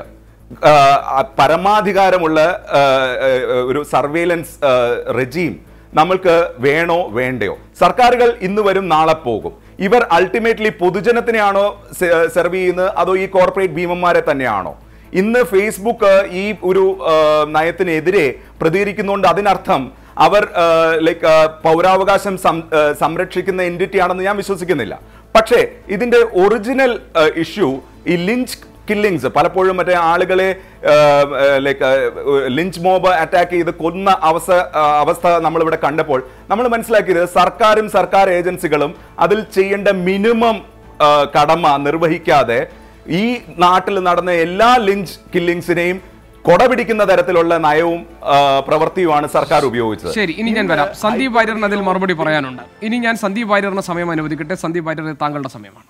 E: പരമാധികാരമുള്ള ആ, ആ, ഒരു സർവൈലൻസ് റെജീം നമ്മൾക്ക് വേണോ വേണ്ടയോ സർക്കാരുകൾ ഇന്ന് വരും നാളെ പോകും ഇവർ അൾട്ടിമേറ്റ്ലി പൊതുജനത്തിനെയാണോ സെർവ് ചെയ്യുന്നത് അതോ ഈ കോർപ്പറേറ്റ് ഭീമന്മാരെ തന്നെയാണോ ഇന്ന് ഫേസ്ബുക്ക് ഈ ഒരു ആ, നയത്തിനെതിരെ പ്രതികരിക്കുന്നുണ്ട് അതിനർത്ഥം അവർ ലൈക്ക് പൗരാവകാശം സം- ആ, സംരക്ഷിക്കുന്ന എൻറ്റിറ്റി ആണെന്ന് ഞാൻ വിശ്വസിക്കുന്നില്ല പക്ഷേ ഇതിന്റെ ഒറിജിനൽ ഇഷ്യൂ ഈ ലിഞ്ച് കില്ലിങ്സ് പലപ്പോഴും മറ്റേ ആളുകളെ ലൈക്ക് ലിഞ്ച് മോബ് അറ്റാക്ക് ചെയ്ത് കൊന്ന അവസ്ഥ ആ, അവസ്ഥ നമ്മളിവിടെ കണ്ടപ്പോൾ നമ്മൾ മനസ്സിലാക്കിയത് സർക്കാരും സർക്കാർ ഏജൻസികളും അതിൽ ചെയ്യേണ്ട മിനിമം കടമ നിർവഹിക്കാതെ ഈ നാട്ടിൽ നടന്ന എല്ലാ ലിഞ്ച് കില്ലിങ്സിനെയും കൊട പിടിക്കുന്ന തരത്തിലുള്ള നയവും ആ, പ്രവൃത്തിയുമാണ് സർക്കാർ ഉപയോഗിച്ചത്
B: ശരി ഇനി ഞാൻ വരാം സന്ദീപ് വാര്യറിന് അതിൽ മറുപടി പറയാനുണ്ട് ഇനി ഞാൻ സന്ദീപ് വാര്യറിന് സമയം അനുവദിക്കട്ടെ സന്ദീപ് വാര്യർ താങ്കളുടെ സമയമാണ്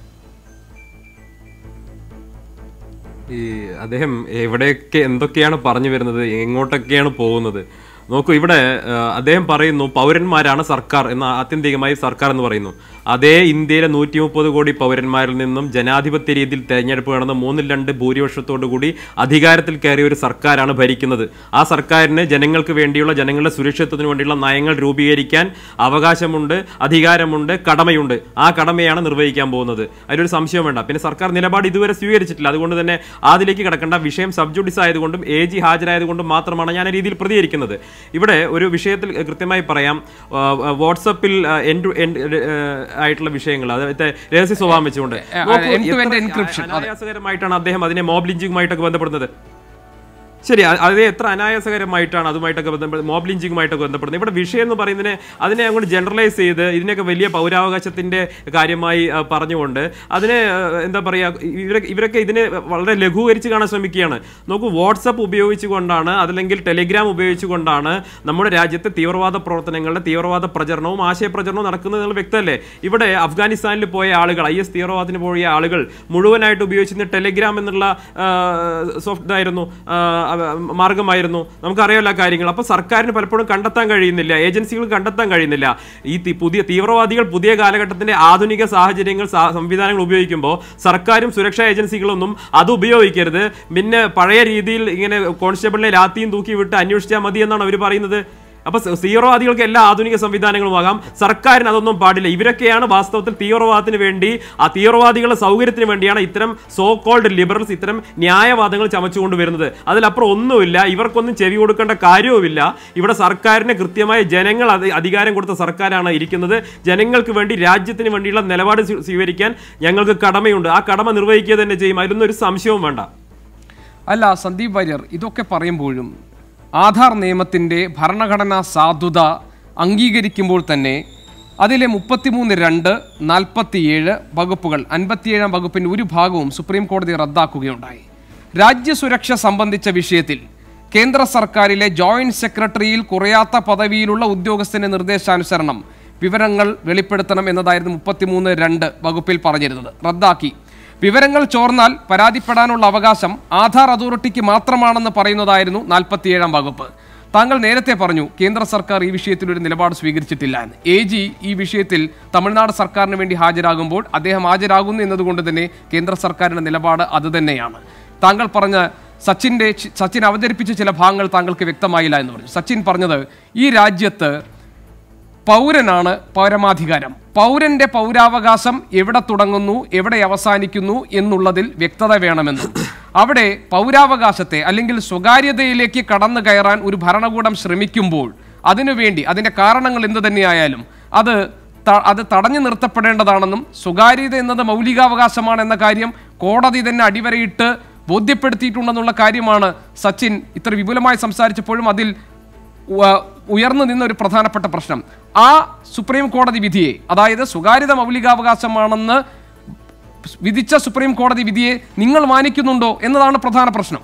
C: ഈ അദ്ദേഹം എവിടെയൊക്കെ എന്തൊക്കെയാണ് പറഞ്ഞു വരുന്നത് എങ്ങോട്ടൊക്കെയാണ് പോകുന്നത് നോക്കൂ ഇവിടെ ആ, അദ്ദേഹം പറയുന്നു പൗരന്മാരാണ് സർക്കാർ എന്ന ആത്യന്തികമായി സർക്കാർ എന്ന് പറയുന്നു അതേ ഇന്ത്യയിലെ നൂറ്റി മുപ്പത് കോടി പൗരന്മാരിൽ നിന്നും ജനാധിപത്യ രീതിയിൽ തെരഞ്ഞെടുപ്പ് നടന്ന മൂന്നിൽ രണ്ട് ഭൂരിപക്ഷത്തോടു കൂടി അധികാരത്തിൽ കയറിയ ഒരു സർക്കാരാണ് ഭരിക്കുന്നത് ആ സർക്കാരിന് ജനങ്ങൾക്ക് വേണ്ടിയുള്ള ജനങ്ങളുടെ സുരക്ഷിതത്വത്തിന് വേണ്ടിയുള്ള നയങ്ങൾ രൂപീകരിക്കാൻ അവകാശമുണ്ട് അധികാരമുണ്ട് കടമയുണ്ട് ആ കടമയാണ് നിർവഹിക്കാൻ പോകുന്നത് അതിലൊരു സംശയം വേണ്ട പിന്നെ സർക്കാർ നിലപാട് ഇതുവരെ സ്വീകരിച്ചിട്ടില്ല അതുകൊണ്ട് തന്നെ അതിലേക്ക് കിടക്കേണ്ട വിഷയം സബ്ജുഡിസ് ആയതുകൊണ്ടും എ ജി ഹാജരായതുകൊണ്ടും മാത്രമാണ് ഞാൻ ആ രീതിയിൽ പ്രതികരിക്കുന്നത് ഇവിടെ ഒരു വിഷയത്തിൽ കൃത്യമായി പറയാം ആ, ആ, വാട്സപ്പിൽ എൻഡ് ടു എൻഡ് ആയിട്ടുള്ള വിഷയങ്ങൾ അതായത് രഹസ്യ സ്വഭാവം വെച്ചുകൊണ്ട് നോക്കൂ,
B: end to end
C: എത്ര
B: encryption, അതെ.
C: അനായാസകരമായിട്ടാണ് അദ്ദേഹം അതിനെ മോബ് ലിഞ്ചിങ്ങുമായിട്ടൊക്കെ ബന്ധപ്പെടുന്നത് ശരി അ- അത് എത്ര അനായാസകരമായിട്ടാണ് അതുമായിട്ടൊക്കെ ബന്ധപ്പെടുന്നത് മോബ് ലിഞ്ചിങ്ങുമായിട്ടൊക്കെ ബന്ധപ്പെടുന്നത് ഇവിടെ വിഷയം എന്ന് പറയുന്നതിനെ അതിനെ അങ്ങോട്ട് ജനറലൈസ് ചെയ്ത് ഇതിനൊക്കെ വലിയ പൗരാവകാശത്തിന്റെ കാര്യമായി ആ, പറഞ്ഞുകൊണ്ട് അതിനെ ആ, എന്താ പറയുക ഇവരൊക്കെ ഇവരൊക്കെ ഇതിനെ വളരെ ലഘൂകരിച്ച് കാണാൻ ശ്രമിക്കുകയാണ് നോക്കൂ വാട്സപ്പ് ഉപയോഗിച്ചുകൊണ്ടാണ് അതല്ലെങ്കിൽ ടെലിഗ്രാം ഉപയോഗിച്ചുകൊണ്ടാണ് നമ്മുടെ രാജ്യത്തെ തീവ്രവാദ പ്രവർത്തനങ്ങളുടെ തീവ്രവാദ പ്രചരണവും ആശയപ്രചരണവും നടക്കുന്നത് നിങ്ങൾ വ്യക്തമല്ലേ ഇവിടെ അഫ്ഗാനിസ്ഥാനിൽ പോയ ആളുകൾ ഐ എസ് തീവ്രവാദത്തിന് പോയ ആളുകൾ മുഴുവനായിട്ട് ഉപയോഗിച്ചിരുന്ന ടെലിഗ്രാം എന്നുള്ള സോഫ്റ്റ് ഇതായിരുന്നു ആ, അവ- മാർഗമായിരുന്നു നമുക്കറിയാമല്ലോ ആ കാര്യങ്ങൾ അപ്പോൾ സർക്കാരിന് പലപ്പോഴും കണ്ടെത്താൻ കഴിയുന്നില്ല ഏജൻസികൾ കണ്ടെത്താൻ കഴിയുന്നില്ല ഈ തി- പുതിയ തീവ്രവാദികൾ പുതിയ കാലഘട്ടത്തിന്റെ ആധുനിക സാഹചര്യങ്ങൾ സാ- സംവിധാനങ്ങൾ ഉപയോഗിക്കുമ്പോൾ സർക്കാരും സുരക്ഷാ ഏജൻസികളൊന്നും അത് ഉപയോഗിക്കരുത് പിന്നെ പഴയ രീതിയിൽ ഇങ്ങനെ കോൺസ്റ്റബിളിനെ ലാത്തിയും തൂക്കി വിട്ട് അന്വേഷിച്ചാൽ മതി എന്നാണ് അവർ പറയുന്നത് അപ്പൊ സ- തീവ്രവാദികൾക്ക് എല്ലാ ആധുനിക സംവിധാനങ്ങളുമാകാം സർക്കാരിന് അതൊന്നും പാടില്ല ഇവരൊക്കെയാണ് വാസ്തവത്തിൽ തീവ്രവാദത്തിന് വേണ്ടി ആ തീവ്രവാദികളുടെ സൗകര്യത്തിന് വേണ്ടിയാണ് ഇത്തരം സോ കോൾഡ് ലിബറൽസ് ഇത്തരം ന്യായവാദങ്ങൾ ചമച്ചുകൊണ്ട് വരുന്നത് അതിലപ്പുറം ഒന്നുമില്ല ഇവർക്കൊന്നും ചെവി കൊടുക്കേണ്ട കാര്യവുമില്ല ഇവിടെ സർക്കാരിന് കൃത്യമായ ജനങ്ങൾ അത് അധികാരം കൊടുത്ത സർക്കാരാണ് ഇരിക്കുന്നത് ജനങ്ങൾക്ക് വേണ്ടി രാജ്യത്തിന് വേണ്ടിയുള്ള നിലപാട് സ്വീ- സ്വീകരിക്കാൻ ഞങ്ങൾക്ക് കടമയുണ്ട് ആ കടമ നിർവഹിക്കുക തന്നെ ചെയ്യും അതിലൊന്നും ഒരു സംശയവും വേണ്ട
B: അല്ല സന്ദീപ് വാര്യർ ഇതൊക്കെ പറയുമ്പോഴും ആധാർ നിയമത്തിൻ്റെ ഭരണഘടനാ സാധുത അംഗീകരിക്കുമ്പോൾ തന്നെ അതിലെ മുപ്പത്തിമൂന്ന് രണ്ട് നാൽപ്പത്തിയേഴ് വകുപ്പുകൾ അൻപത്തിയേഴാം വകുപ്പിൻ്റെ ഒരു ഭാഗവും സുപ്രീം കോടതി റദ്ദാക്കുകയുണ്ടായി രാജ്യസുരക്ഷ സംബന്ധിച്ച വിഷയത്തിൽ കേന്ദ്ര സർക്കാരിലെ ജോയിന്റ് സെക്രട്ടറിയിൽ കുറയാത്ത പദവിയിലുള്ള ഉദ്യോഗസ്ഥന്റെ നിർദ്ദേശാനുസരണം വിവരങ്ങൾ വെളിപ്പെടുത്തണം എന്നതായിരുന്നു മുപ്പത്തിമൂന്ന് രണ്ട് വകുപ്പിൽ പറഞ്ഞിരുന്നത് റദ്ദാക്കി വിവരങ്ങൾ ചോർന്നാൽ പരാതിപ്പെടാനുള്ള അവകാശം ആധാർ അതോറിറ്റിക്ക് മാത്രമാണെന്ന് പറയുന്നതായിരുന്നു നാൽപ്പത്തിയേഴാം വകുപ്പ് താങ്കൾ നേരത്തെ പറഞ്ഞു കേന്ദ്ര സർക്കാർ ഈ വിഷയത്തിൽ ഒരു നിലപാട് സ്വീകരിച്ചിട്ടില്ല എന്ന് എ ജി ഈ വിഷയത്തിൽ തമിഴ്നാട് സർക്കാരിന് വേണ്ടി ഹാജരാകുമ്പോൾ അദ്ദേഹം ഹാജരാകുന്നു എന്നതുകൊണ്ട് തന്നെ കേന്ദ്ര സർക്കാരിന്റെ നിലപാട് അതുതന്നെയാണ് താങ്കൾ പറഞ്ഞ സച്ചിന്റെ സച്ചിൻ അവതരിപ്പിച്ച ചില ഭാഗങ്ങൾ താങ്കൾക്ക് വ്യക്തമായില്ല എന്ന് പറഞ്ഞു സച്ചിൻ പറഞ്ഞത് ഈ രാജ്യത്ത് പൗരനാണ് പരമാധികാരം പൗരന്റെ പൗരാവകാശം എവിടെ തുടങ്ങുന്നു എവിടെ അവസാനിക്കുന്നു എന്നുള്ളതിൽ വ്യക്തത വേണമെന്നും അവിടെ പൗരാവകാശത്തെ അല്ലെങ്കിൽ സ്വകാര്യതയിലേക്ക് കടന്നു കയറാൻ ഒരു ഭരണകൂടം ശ്രമിക്കുമ്പോൾ അതിനുവേണ്ടി അതിന്റെ കാരണങ്ങൾ എന്ത് തന്നെയായാലും അത് ത- അത് തടഞ്ഞു നിർത്തപ്പെടേണ്ടതാണെന്നും സ്വകാര്യത എന്നത് മൗലികാവകാശമാണ് എന്ന കാര്യം കോടതി തന്നെ അടിവരയിട്ട് ബോധ്യപ്പെടുത്തിയിട്ടുണ്ടെന്നുള്ള കാര്യമാണ് സച്ചിൻ ഇത്ര വിപുലമായി സംസാരിച്ചപ്പോഴും അതിൽ ഉ- ഉയർന്നു നിന്ന ഒരു പ്രധാനപ്പെട്ട പ്രശ്നം ആ സുപ്രീം കോടതി വിധിയെ അതായത് സ്വകാര്യത മൗലികാവകാശമാണെന്ന് വിധിച്ച സുപ്രീം കോടതി വിധിയെ നിങ്ങൾ മാനിക്കുന്നുണ്ടോ എന്നതാണ് പ്രധാന പ്രശ്നം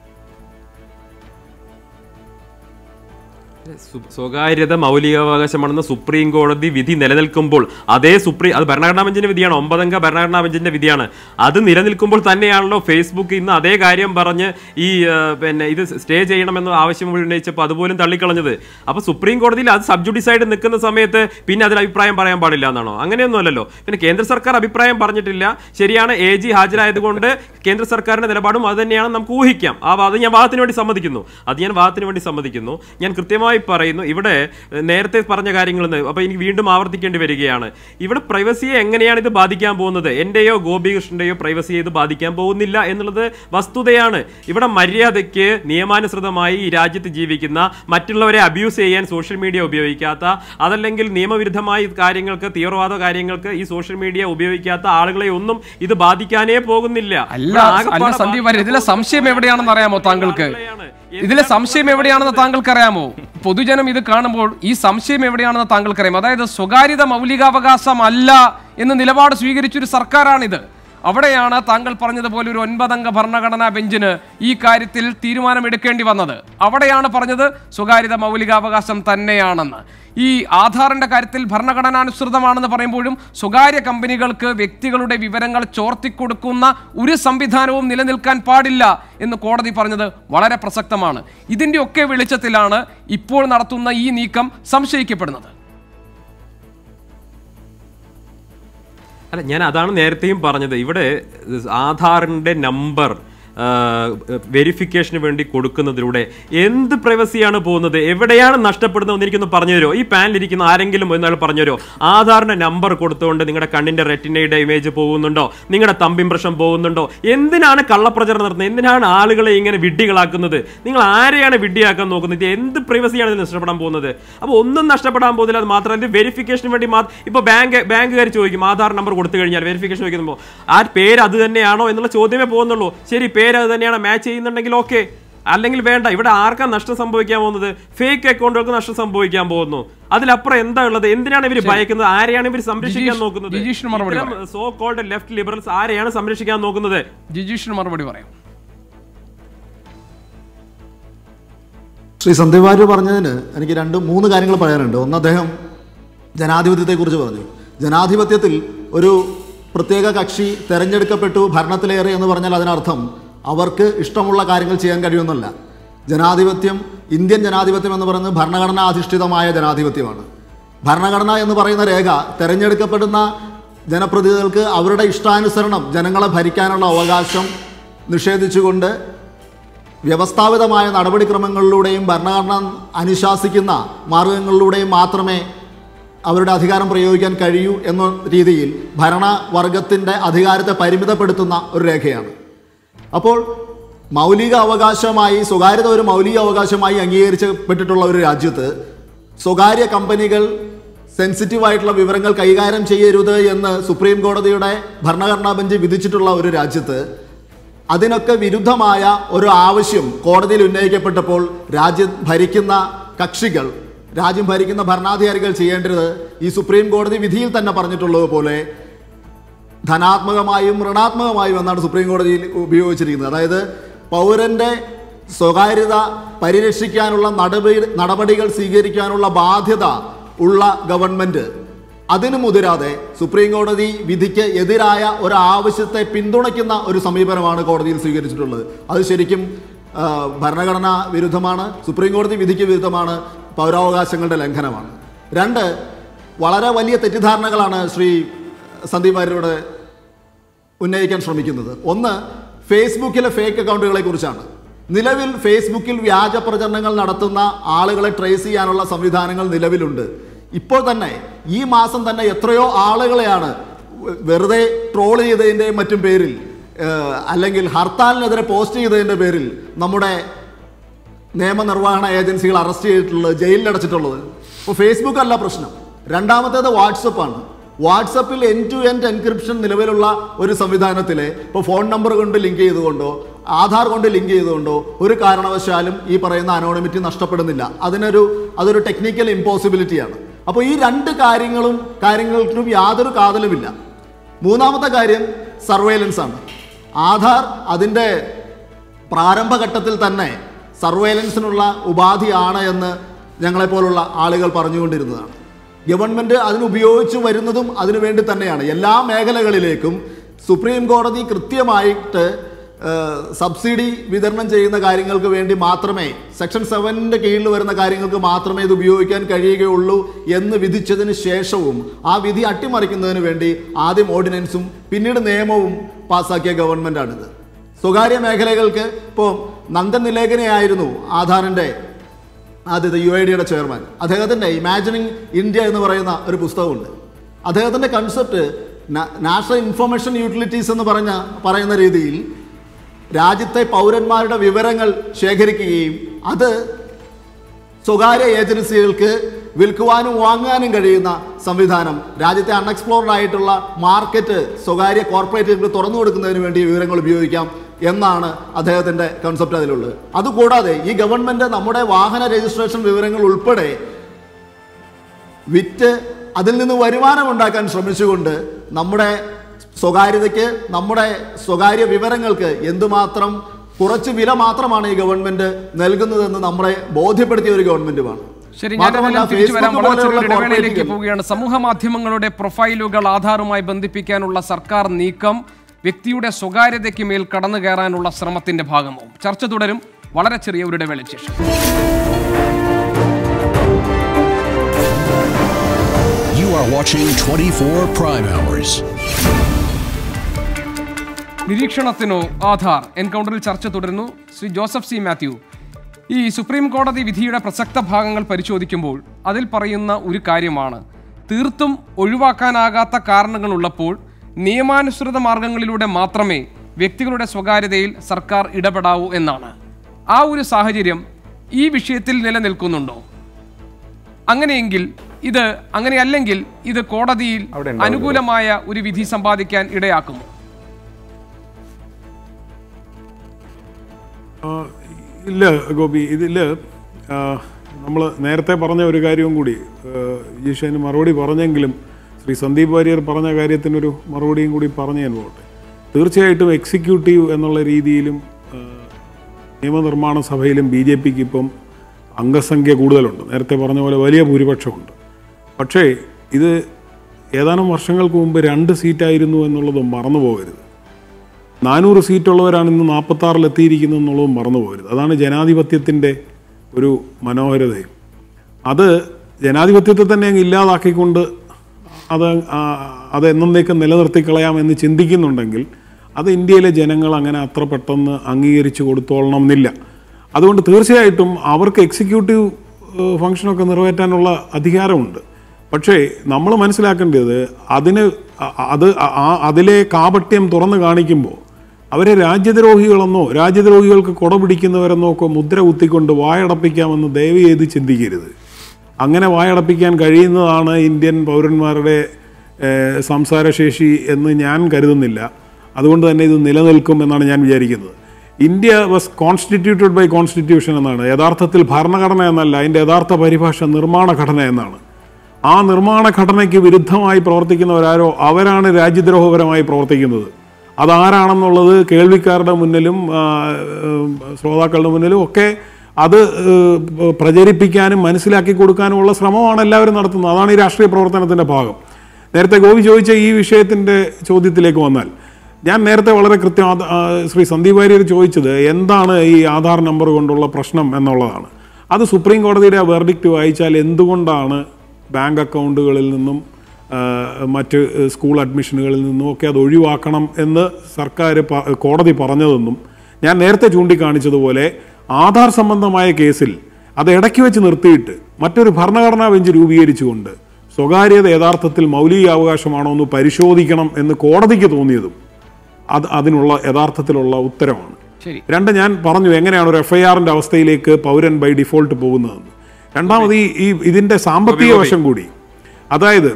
C: സു- സ്വകാര്യത മൗലികാവകാശമാണെന്ന സുപ്രീം കോടതി വിധി നിലനിൽക്കുമ്പോൾ അതേ സുപ്രീം അത് ഭരണഘടനാ ബെഞ്ചിന്റെ വിധിയാണ് ഒമ്പതംഗ ഭരണഘടനാ ബെഞ്ചിന്റെ വിധിയാണ് അത് നിലനിൽക്കുമ്പോൾ തന്നെയാണല്ലോ ഫേസ്ബുക്ക് ഇന്ന് അതേ കാര്യം പറഞ്ഞ് ഈ ആ, പിന്നെ ഇത് സ്റ്റേ ചെയ്യണമെന്ന് ആവശ്യം ഉന്നയിച്ചപ്പോൾ അതുപോലും തള്ളിക്കളഞ്ഞത് അപ്പൊ സുപ്രീം കോടതിയിൽ അത് സബ്ജുഡിസൈഡ് നിൽക്കുന്ന സമയത്ത് പിന്നെ അതിൽ അഭിപ്രായം പറയാൻ പാടില്ല എന്നാണോ അങ്ങനെയൊന്നും അല്ലല്ലോ പിന്നെ കേന്ദ്ര സർക്കാർ അഭിപ്രായം പറഞ്ഞിട്ടില്ല ശരിയാണ് എ ജി ഹാജരായതുകൊണ്ട് കേന്ദ്ര സർക്കാരിന്റെ നിലപാടും അത് തന്നെയാണെന്ന് നമുക്ക് ഊഹിക്കാം ആ വാദം ഞാൻ വാദത്തിന് വേണ്ടി സമ്മതിക്കുന്നു അത് ഞാൻ വാദത്തിന് വേണ്ടി സമ്മതിക്കുന്നു ഞാൻ കൃത്യമായി പറയുന്നു ഇവിടെ ഏഹ്, നേരത്തെ പറഞ്ഞ കാര്യങ്ങൾ അപ്പൊ എനിക്ക് വീണ്ടും ആവർത്തിക്കേണ്ടി വരികയാണ് ഇവിടെ പ്രൈവസിയെ എങ്ങനെയാണ് ഇത് ബാധിക്കാൻ പോകുന്നത് എന്റെയോ ഗോപികൃഷ്ണന്റെയോ പ്രൈവസിയെ ഇത് ബാധിക്കാൻ പോകുന്നില്ല എന്നുള്ളത് വസ്തുതയാണ് ഇവിടെ മര്യാദയ്ക്ക് നിയമാനുസൃതമായി ഈ രാജ്യത്ത് ജീവിക്കുന്ന മറ്റുള്ളവരെ അബ്യൂസ് ചെയ്യാൻ സോഷ്യൽ മീഡിയ ഉപയോഗിക്കാത്ത അതല്ലെങ്കിൽ നിയമവിരുദ്ധമായി കാര്യങ്ങൾക്ക് തീവ്രവാദ കാര്യങ്ങൾക്ക് ഈ സോഷ്യൽ മീഡിയ ഉപയോഗിക്കാത്ത ആളുകളെ ഒന്നും ഇത് ബാധിക്കാനേ പോകുന്നില്ല
B: അല്ല
C: ഇവിടെ
B: അല്ല
C: ആകപ്പാടെ
B: സന്ദീപ് വാര്യർ ഇതിലെ സംശയം എവിടെയാണെന്ന് അറിയാമോ താങ്കൾക്ക് ഇതിലെ സംശയം എവിടെയാണെന്ന് താങ്കൾക്ക് അറിയാമോ പൊതുജനം ഇത് കാണുമ്പോൾ ഈ സംശയം എവിടെയാണെന്ന് താങ്കൾക്ക് അറിയാമോ അതായത് സ്വകാര്യത മൗലികാവകാശമല്ല എന്ന് നിലപാട് സ്വീകരിച്ചൊരു സർക്കാരാണിത് അവിടെയാണ് താങ്കൾ പറഞ്ഞതുപോലെ ഒരു ഒൻപതംഗ ഭരണഘടനാ ബെഞ്ചിന് ഈ കാര്യത്തിൽ തീരുമാനമെടുക്കേണ്ടി വന്നത് അവിടെയാണ് പറഞ്ഞത് സ്വകാര്യത മൗലികാവകാശം തന്നെയാണെന്ന് ഈ ആധാറിന്റെ കാര്യത്തിൽ ഭരണഘടനാനുസൃതമാണെന്ന് പറയുമ്പോഴും സ്വകാര്യ കമ്പനികൾക്ക് വ്യക്തികളുടെ വിവരങ്ങൾ ചോർത്തിക്കൊടുക്കുന്ന ഒരു സംവിധാനവും നിലനിൽക്കാൻ പാടില്ല എന്ന് കോടതി പറഞ്ഞത് വളരെ പ്രസക്തമാണ് ഇതിന്റെ ഒക്കെ വെളിച്ചത്തിലാണ് ഇപ്പോൾ നടത്തുന്ന ഈ നീക്കം സംശയിക്കപ്പെടുന്നത്
C: അല്ല ഞാൻ അതാണ് നേരത്തെയും പറഞ്ഞത് ഇവിടെ ആധാറിന്റെ നമ്പർ വെരിഫിക്കേഷന് വേണ്ടി കൊടുക്കുന്നതിലൂടെ എന്ത് പ്രൈവസിയാണ് പോകുന്നത് എവിടെയാണ് നഷ്ടപ്പെടുന്നത് എനിക്കൊന്ന് പറഞ്ഞു തരുമോ ഈ പാനലിരിക്കുന്ന ആരെങ്കിലും ഒന്നാൾ പറഞ്ഞു തരുമോ ആധാറിന്റെ നമ്പർ കൊടുത്തുകൊണ്ട് നിങ്ങളുടെ കണ്ണിന്റെ റെറ്റിനയുടെ ഇമേജ് പോകുന്നുണ്ടോ നിങ്ങളുടെ തമ്പ് ഇംപ്രഷൻ പോകുന്നുണ്ടോ എന്തിനാണ് കള്ളപ്രചരണം നടത്തുന്നത് എന്തിനാണ് ആളുകളെ ഇങ്ങനെ വിഡ്ഢികളാക്കുന്നത് നിങ്ങൾ ആരെയാണ് വിഡ്ഢിയാക്കാൻ നോക്കുന്നത് ഇത് എന്ത് പ്രൈവസിയാണ് ഇതിന് നഷ്ടപ്പെടാൻ പോകുന്നത് അപ്പോൾ ഒന്നും നഷ്ടപ്പെടാൻ പോകുന്നില്ല അത് മാത്രമല്ല വെരിഫിക്കേഷന് വേണ്ടി മാത്രം ഇപ്പോൾ ബാങ്ക് ബാങ്കുകാർ ചോദിക്കും ആധാർ നമ്പർ കൊടുത്തു കഴിഞ്ഞാൽ വെരിഫിക്കേഷൻ ചോദിക്കുമ്പോൾ ആ പേര് അത് തന്നെയാണോ എന്നുള്ള ചോദ്യമേ പോകുന്നുള്ളൂ ശരി പേര് അത് തന്നെയാണ് മാച്ച് ചെയ്യുന്നുണ്ടെങ്കിൽ ഓക്കെ അല്ലെങ്കിൽ വേണ്ട ഇവിടെ ആർക്കാ നഷ്ടം സംഭവിക്കാൻ പോകുന്നത് ഫേക്ക് അക്കൗണ്ടുകൾക്ക് നഷ്ടം സംഭവിക്കാൻ പോകുന്നു അതിലപ്പുറം എന്താ ഉള്ളത് എന്തിനാണ് ഇവർ ഭയക്കുന്നത് ആരെയാണ് ഇവർ സംരക്ഷിക്കാൻ
B: ജിജീഷ്-
C: നോക്കുന്നത്
B: ജിജീഷിന് മറുപടി
C: സോ കോൾഡ് ലെഫ്റ്റ് ലിബറൽസ് ആരെയാണ് സംരക്ഷിക്കാൻ നോക്കുന്നത്
B: ജിജീഷിന് മറുപടി പറയാം
A: ശ്രീ സന്ദീപ് വാര്യർ പറഞ്ഞതിന് എനിക്ക് രണ്ട് മൂന്ന് കാര്യങ്ങൾ പറയാനുണ്ട് ഒന്ന് അദ്ദേഹം ജനാധിപത്യത്തെക്കുറിച്ച് പറഞ്ഞു ജനാധിപത്യത്തിൽ ഒരു പ്രത്യേക കക്ഷി തെരഞ്ഞെടുക്കപ്പെട്ടു ഭരണത്തിലേറെ എന്ന് പറഞ്ഞാൽ അതിനർത്ഥം അവർക്ക് ഇഷ്ടമുള്ള കാര്യങ്ങൾ ചെയ്യാൻ കഴിയുമെന്നല്ല ജനാധിപത്യം ഇന്ത്യൻ ജനാധിപത്യം എന്ന് പറയുന്നത് ഭരണഘടനാ അധിഷ്ഠിതമായ ജനാധിപത്യമാണ് ഭരണഘടന എന്ന് പറയുന്ന രേഖ തെരഞ്ഞെടുക്കപ്പെടുന്ന ജനപ്രതിനിധികൾക്ക് അവരുടെ ഇഷ്ടാനുസരണം ജനങ്ങളെ ഭരിക്കാനുള്ള അവകാശം നിഷേധിച്ചുകൊണ്ട് വ്യവസ്ഥാപിതമായ നടപടിക്രമങ്ങളിലൂടെയും ഭരണഘടന അനുശാസിക്കുന്ന മാർഗങ്ങളിലൂടെയും മാത്രമേ അവരുടെ അധികാരം പ്രയോഗിക്കാൻ കഴിയൂ എന്ന രീതിയിൽ ഭരണവർഗത്തിൻ്റെ അധികാരത്തെ പരിമിതപ്പെടുത്തുന്ന ഒരു രേഖയാണ് അപ്പോൾ മൗലിക അവകാശമായി സ്വകാര്യത ഒരു മൗലിക അവകാശമായി അംഗീകരിക്കപ്പെട്ടിട്ടുള്ള ഒരു രാജ്യത്ത് സ്വകാര്യ കമ്പനികൾ സെൻസിറ്റീവായിട്ടുള്ള വിവരങ്ങൾ കൈകാര്യം ചെയ്യരുത് എന്ന് സുപ്രീം കോടതിയുടെ ഭരണഘടനാ ബെഞ്ച് വിധിച്ചിട്ടുള്ള ഒരു രാജ്യത്ത് അതിനൊക്കെ വിരുദ്ധമായ ഒരു ആവശ്യം കോടതിയിൽ ഉന്നയിക്കപ്പെട്ടപ്പോൾ രാജ്യം ഭരിക്കുന്ന കക്ഷികൾ രാജ്യം ഭരിക്കുന്ന ഭരണാധികാരികൾ ചെയ്യേണ്ടത് ഈ സുപ്രീം കോടതി വിധിയിൽ തന്നെ പറഞ്ഞിട്ടുള്ളത് പോലെ ധനാത്മകമായും ഋണാത്മകമായും എന്നാണ് സുപ്രീം കോടതിയിൽ ഉപയോഗിച്ചിരിക്കുന്നത് അതായത് പൗരന്റെ സ്വകാര്യത പരിരക്ഷിക്കാനുള്ള നടപടി നടപടികൾ സ്വീകരിക്കാനുള്ള ബാധ്യത ഉള്ള ഗവൺമെന്റ് അതിനു മുതിരാതെ സുപ്രീം കോടതി വിധിക്ക് എതിരായ ഒരു ആവശ്യത്തെ പിന്തുണയ്ക്കുന്ന ഒരു സമീപനമാണ് കോടതിയിൽ സ്വീകരിച്ചിട്ടുള്ളത് അത് ശരിക്കും ആ, ഭരണഘടനാ വിരുദ്ധമാണ് സുപ്രീം കോടതി വിധിക്ക് വിരുദ്ധമാണ് പൗരാവകാശങ്ങളുടെ ലംഘനമാണ് രണ്ട് വളരെ വലിയ തെറ്റിദ്ധാരണകളാണ് ശ്രീ സന്ദീപ് വാര്യരോട് ഉന്നയിക്കാൻ ശ്രമിക്കുന്നത് ഒന്ന് ഫേസ്ബുക്കിലെ ഫേക്ക് അക്കൗണ്ടുകളെ കുറിച്ചാണ് നിലവിൽ ഫേസ്ബുക്കിൽ വ്യാജ പ്രചരണങ്ങൾ നടത്തുന്ന ആളുകളെ ട്രേസ് ചെയ്യാനുള്ള സംവിധാനങ്ങൾ നിലവിലുണ്ട് ഇപ്പോൾ തന്നെ ഈ മാസം തന്നെ എത്രയോ ആളുകളെയാണ് വെ- വെറുതെ ട്രോൾ ചെയ്തതിൻ്റെയും മറ്റും പേരിൽ ഏഹ്, അല്ലെങ്കിൽ ഹർത്താലിനെതിരെ പോസ്റ്റ് ചെയ്തതിൻ്റെ പേരിൽ നമ്മുടെ നിയമനിർവഹണ ഏജൻസികൾ അറസ്റ്റ് ചെയ്തിട്ടുള്ളത് ജയിലിലടച്ചിട്ടുള്ളത് ഇപ്പോൾ ഫേസ്ബുക്ക് അല്ല പ്രശ്നം രണ്ടാമത്തേത് വാട്സപ്പാണ് വാട്സപ്പിൽ എൻ ടു എൻഡ് എൻക്രിപ്ഷൻ നിലവിലുള്ള ഒരു സംവിധാനത്തിൽ ഇപ്പോൾ ഫോൺ നമ്പർ കൊണ്ട് ലിങ്ക് ചെയ്തുകൊണ്ടോ ആധാർ കൊണ്ട് ലിങ്ക് ചെയ്തുകൊണ്ടോ ഒരു കാരണവശാലും ഈ പറയുന്ന അനോണിമിറ്റി നഷ്ടപ്പെടുന്നില്ല അതിനൊരു അതൊരു ടെക്നിക്കൽ ഇമ്പോസിബിലിറ്റിയാണ് അപ്പോൾ ഈ രണ്ട് കാര്യങ്ങളും കാര്യങ്ങൾക്കും യാതൊരു കാതലുമില്ല മൂന്നാമത്തെ കാര്യം സർവൈലൻസ് ആണ് ആധാർ അതിൻ്റെ പ്രാരംഭഘട്ടത്തിൽ തന്നെ സർവൈലൻസിനുള്ള ഉപാധിയാണ് എന്ന് ഞങ്ങളെപ്പോലുള്ള ആളുകൾ പറഞ്ഞുകൊണ്ടിരുന്നതാണ് ഗവൺമെൻറ് അതിനുപയോഗിച്ചു വരുന്നതും അതിനു വേണ്ടി തന്നെയാണ് എല്ലാ മേഖലകളിലേക്കും സുപ്രീം കോടതി കൃത്യമായിട്ട് ഏഹ്, സബ്സിഡി വിതരണം ചെയ്യുന്ന കാര്യങ്ങൾക്ക് വേണ്ടി മാത്രമേ സെക്ഷൻ സെവനിൻ്റെ കീഴിൽ വരുന്ന കാര്യങ്ങൾക്ക് മാത്രമേ ഇത് ഉപയോഗിക്കാൻ കഴിയുകയുള്ളൂ എന്ന് വിധിച്ചതിന് ശേഷവും ആ വിധി അട്ടിമറിക്കുന്നതിന് വേണ്ടി ആദ്യം ഓർഡിനൻസും പിന്നീട് നിയമവും പാസ്സാക്കിയ ഗവൺമെൻറ്റാണിത് സ്വകാര്യ മേഖലകൾക്ക് ഇപ്പോൾ നന്ദൻ നിലേഖനയായിരുന്നു ആധാറിൻ്റെ ആദ്യത്തെ യു ഐ ഡിയുടെ ചെയർമാൻ അദ്ദേഹത്തിൻ്റെ ഇമാജിനിങ് ഇന്ത്യ എന്ന് പറയുന്ന ഒരു പുസ്തകമുണ്ട് അദ്ദേഹത്തിൻ്റെ കൺസെപ്റ്റ് നാഷണൽ ഇൻഫർമേഷൻ യൂട്ടിലിറ്റീസ് എന്ന് പറഞ്ഞ പറയുന്ന രീതിയിൽ രാജ്യത്തെ പൗരന്മാരുടെ വിവരങ്ങൾ ശേഖരിക്കുകയും അത് സ്വകാര്യ ഏജൻസികൾക്ക് വിൽക്കുവാനും വാങ്ങാനും കഴിയുന്ന സംവിധാനം രാജ്യത്തെ അൺഎക്സ്പ്ലോർഡ് ആയിട്ടുള്ള മാർക്കറ്റ് സ്വകാര്യ കോർപ്പറേറ്റുകൾക്ക് തുറന്നു കൊടുക്കുന്നതിന് വേണ്ടി വിവരങ്ങൾ ഉപയോഗിക്കാം എന്നാണ് അദ്ദേഹത്തിൻ്റെ കൺസെപ്റ്റ് അതിലുള്ളത് അതുകൂടാതെ ഈ ഗവൺമെൻറ് നമ്മുടെ വാഹന രജിസ്ട്രേഷൻ വിവരങ്ങൾ ഉൾപ്പെടെ വിറ്റ് അതിൽ നിന്ന് വരുമാനം ഉണ്ടാക്കാൻ ശ്രമിച്ചുകൊണ്ട് നമ്മുടെ സ്വകാര്യതയ്ക്ക് നമ്മുടെ സ്വകാര്യ വിവരങ്ങൾക്ക് എന്തുമാത്രം കുറച്ച് വില മാത്രമാണ് ഈ ഗവൺമെന്റ് നൽകുന്നതെന്ന് നമ്മളെ ബോധ്യപ്പെടുത്തിയ ഒരു ഗവൺമെന്റുമാണ്
B: ശരി ഞാൻ
A: മാത്രമല്ല
B: അതിൽ തിരിച്ചു വരാം
A: ഫേസ്ബുക്ക്
B: വളരെ ചെറിയൊരു
A: പോലെയുള്ള
B: ഇടവേളയിലേക്ക്
A: കോർപ്പറേറ്റുകൾ
B: പോവുകയാണ് സമൂഹ മാധ്യമങ്ങളുടെ പ്രൊഫൈലുകൾ ആധാറുമായി ബന്ധിപ്പിക്കാനുള്ള സർക്കാർ നീക്കം വ്യക്തിയുടെ സ്വകാര്യതയ്ക്ക് മേൽ കടന്നു കയറാനുള്ള ശ്രമത്തിന്റെ ഭാഗമാവും ചർച്ച തുടരും വളരെ ചെറിയ ഒരു ഇടവേളയ്ക്ക് ശേഷം
F: You are watching 24 Prime Hours.
B: നിരീക്ഷണത്തിനോ Aadhaar എൻകൗണ്ടറിൽ ചർച്ച തുടരുന്നു ശ്രീ ജോസഫ് സി മാത്യു ഈ സുപ്രീം കോടതി വിധിയുടെ പ്രസക്ത ഭാഗങ്ങൾ പരിശോധിക്കുമ്പോൾ അതിൽ പറയുന്ന ഒരു കാര്യമാണ് തീർത്തും ഒഴിവാക്കാനാകാത്ത കാരണങ്ങളുള്ളപ്പോൾ നിയമാനുസൃത മാർഗങ്ങളിലൂടെ മാത്രമേ വ്യക്തികളുടെ സ്വകാര്യതയിൽ സർക്കാർ ഇടപെടാവൂ എന്നാണ് ആ ഒരു സാഹചര്യം ഈ വിഷയത്തിൽ നിലനിൽക്കുന്നുണ്ടോ അങ്ങനെയെങ്കിൽ ഇത് അങ്ങനെയല്ലെങ്കിൽ ഇത് കോടതിയിൽ
E: അവിടെ ഉണ്ടാവില്ല.
B: അനുകൂലമായ ഒരു വിധി സമ്പാദിക്കാൻ ഇടയാക്കുമോ
D: ആ, ഇല്ല ഗോപി ഇതിൽ നമ്മൾ നേരത്തെ പറഞ്ഞ ഒരു കാര്യവും കൂടി ഈശോന് മറുപടി പറഞ്ഞെങ്കിലും ശ്രീ സന്ദീപ് വാര്യർ പറഞ്ഞ കാര്യത്തിനൊരു മറുപടിയും കൂടി പറഞ്ഞു ഞാൻ പോകട്ടെ തീർച്ചയായിട്ടും എക്സിക്യൂട്ടീവ് എന്നുള്ള രീതിയിലും ആ, നിയമനിർമ്മാണ സഭയിലും ബി ജെ പിക്ക് ഇപ്പം അംഗസംഖ്യ കൂടുതലുണ്ട് നേരത്തെ പറഞ്ഞ പോലെ വലിയ ഭൂരിപക്ഷമുണ്ട് പക്ഷേ ഇത് ഏതാനും വർഷങ്ങൾക്ക് മുമ്പ് രണ്ട് സീറ്റായിരുന്നു എന്നുള്ളത് മറന്നു പോകരുത് നാനൂറ് സീറ്റുള്ളവരാണ് ഇന്ന് നാൽപ്പത്താറിൽ എത്തിയിരിക്കുന്നത് എന്നുള്ളത് മറന്നു പോകരുത് അതാണ് ജനാധിപത്യത്തിൻ്റെ ഒരു മനോഹരതയും അത് ജനാധിപത്യത്തെ തന്നെ അങ്ങ് ഇല്ലാതാക്കിക്കൊണ്ട് അത് ആ, അത് എന്നേക്കും നിലനിർത്തി കളയാം എന്ന് ചിന്തിക്കുന്നുണ്ടെങ്കിൽ അത് ഇന്ത്യയിലെ ജനങ്ങൾ അങ്ങനെ അത്ര പെട്ടെന്ന് അംഗീകരിച്ചു കൊടുത്തോളണം എന്നില്ല അതുകൊണ്ട് തീർച്ചയായിട്ടും അവർക്ക് എക്സിക്യൂട്ടീവ് ഏഹ്, ഫംഗ്ഷനൊക്കെ നിറവേറ്റാനുള്ള അധികാരമുണ്ട് പക്ഷേ നമ്മൾ മനസ്സിലാക്കേണ്ടത് അതിന് അ- അത് അ- ആ അതിലെ കാപട്യം തുറന്നു കാണിക്കുമ്പോൾ അവരെ രാജ്യദ്രോഹികളെന്നോ രാജ്യദ്രോഹികൾക്ക് കൊട പിടിക്കുന്നവരെന്നോ ഒക്കെ മുദ്ര കുത്തിക്കൊണ്ട് വായടപ്പിക്കാമെന്ന് ദയവ് ചെയ്ത് ചിന്തിക്കരുത് അങ്ങനെ വായടപ്പിക്കാൻ കഴിയുന്നതാണ് ഇന്ത്യൻ പൗരന്മാരുടെ ഏഹ്, സംസാരശേഷി എന്ന് ഞാൻ കരുതുന്നില്ല അതുകൊണ്ട് തന്നെ ഇത് നിലനിൽക്കും എന്നാണ് ഞാൻ വിചാരിക്കുന്നത് India was constituted by constitution എന്നാണ് യഥാർത്ഥത്തിൽ ഭരണഘടന എന്നല്ല അതിൻ്റെ യഥാർത്ഥ പരിഭാഷ നിർമ്മാണ ഘടന എന്നാണ് ആ നിർമ്മാണ ഘടനയ്ക്ക് വിരുദ്ധമായി പ്രവർത്തിക്കുന്നവരാരോ അവരാണ് രാജ്യദ്രോഹപരമായി പ്രവർത്തിക്കുന്നത് അതാരാണെന്നുള്ളത് കേൾവിക്കാരുടെ മുന്നിലും ആ, ഏഹ്, ശ്രോതാക്കളുടെ മുന്നിലും ഒക്കെ അത് ഏഹ്, പ്രചരിപ്പിക്കാനും മനസ്സിലാക്കി കൊടുക്കാനുമുള്ള ശ്രമമാണ് എല്ലാവരും നടത്തുന്നത് അതാണ് ഈ രാഷ്ട്രീയ പ്രവർത്തനത്തിൻ്റെ ഭാഗം നേരത്തെ ഗോപി ചോദിച്ച ഈ വിഷയത്തിൻ്റെ ചോദ്യത്തിലേക്ക് വന്നാൽ ഞാൻ നേരത്തെ വളരെ കൃത്യം അത്, ആ, ശ്രീ സന്ദീപ് വാര്യർ ചോദിച്ചത് എന്താണ് ഈ ആധാർ നമ്പർ കൊണ്ടുള്ള പ്രശ്നം എന്നുള്ളതാണ് അത് സുപ്രീം കോടതിയുടെ ആ വെർഡിക്റ്റ് വായിച്ചാൽ എന്തുകൊണ്ടാണ് ബാങ്ക് അക്കൗണ്ടുകളിൽ നിന്നും ആ, മറ്റ് സ്കൂൾ അഡ്മിഷനുകളിൽ നിന്നും ഒക്കെ അത് ഒഴിവാക്കണം എന്ന് സർക്കാർ പ- കോടതി പറഞ്ഞതെന്നും ഞാൻ നേരത്തെ ചൂണ്ടിക്കാണിച്ചതുപോലെ ആധാർ സംബന്ധമായ കേസിൽ അത് ഇടയ്ക്ക് വെച്ച് നിർത്തിയിട്ട് മറ്റൊരു ഭരണഘടനാ ബെഞ്ച് രൂപീകരിച്ചുകൊണ്ട് സ്വകാര്യത യഥാർത്ഥത്തിൽ മൗലിക അവകാശമാണോ എന്ന് പരിശോധിക്കണം എന്ന് കോടതിക്ക് തോന്നിയതും അത് അതിനുള്ള യഥാർത്ഥത്തിലുള്ള ഉത്തരമാണ്
B: ശരി
D: രണ്ട് ഞാൻ പറഞ്ഞു എങ്ങനെയാണ് ഒരു എഫ് ഐ ആറിന്റെ അവസ്ഥയിലേക്ക് പൗരൻ ബൈ ഡിഫോൾട്ട് പോകുന്നതെന്ന് രണ്ടാമത് ഈ ഈ ഇതിന്റെ സാമ്പത്തിക വശം കൂടി അതായത്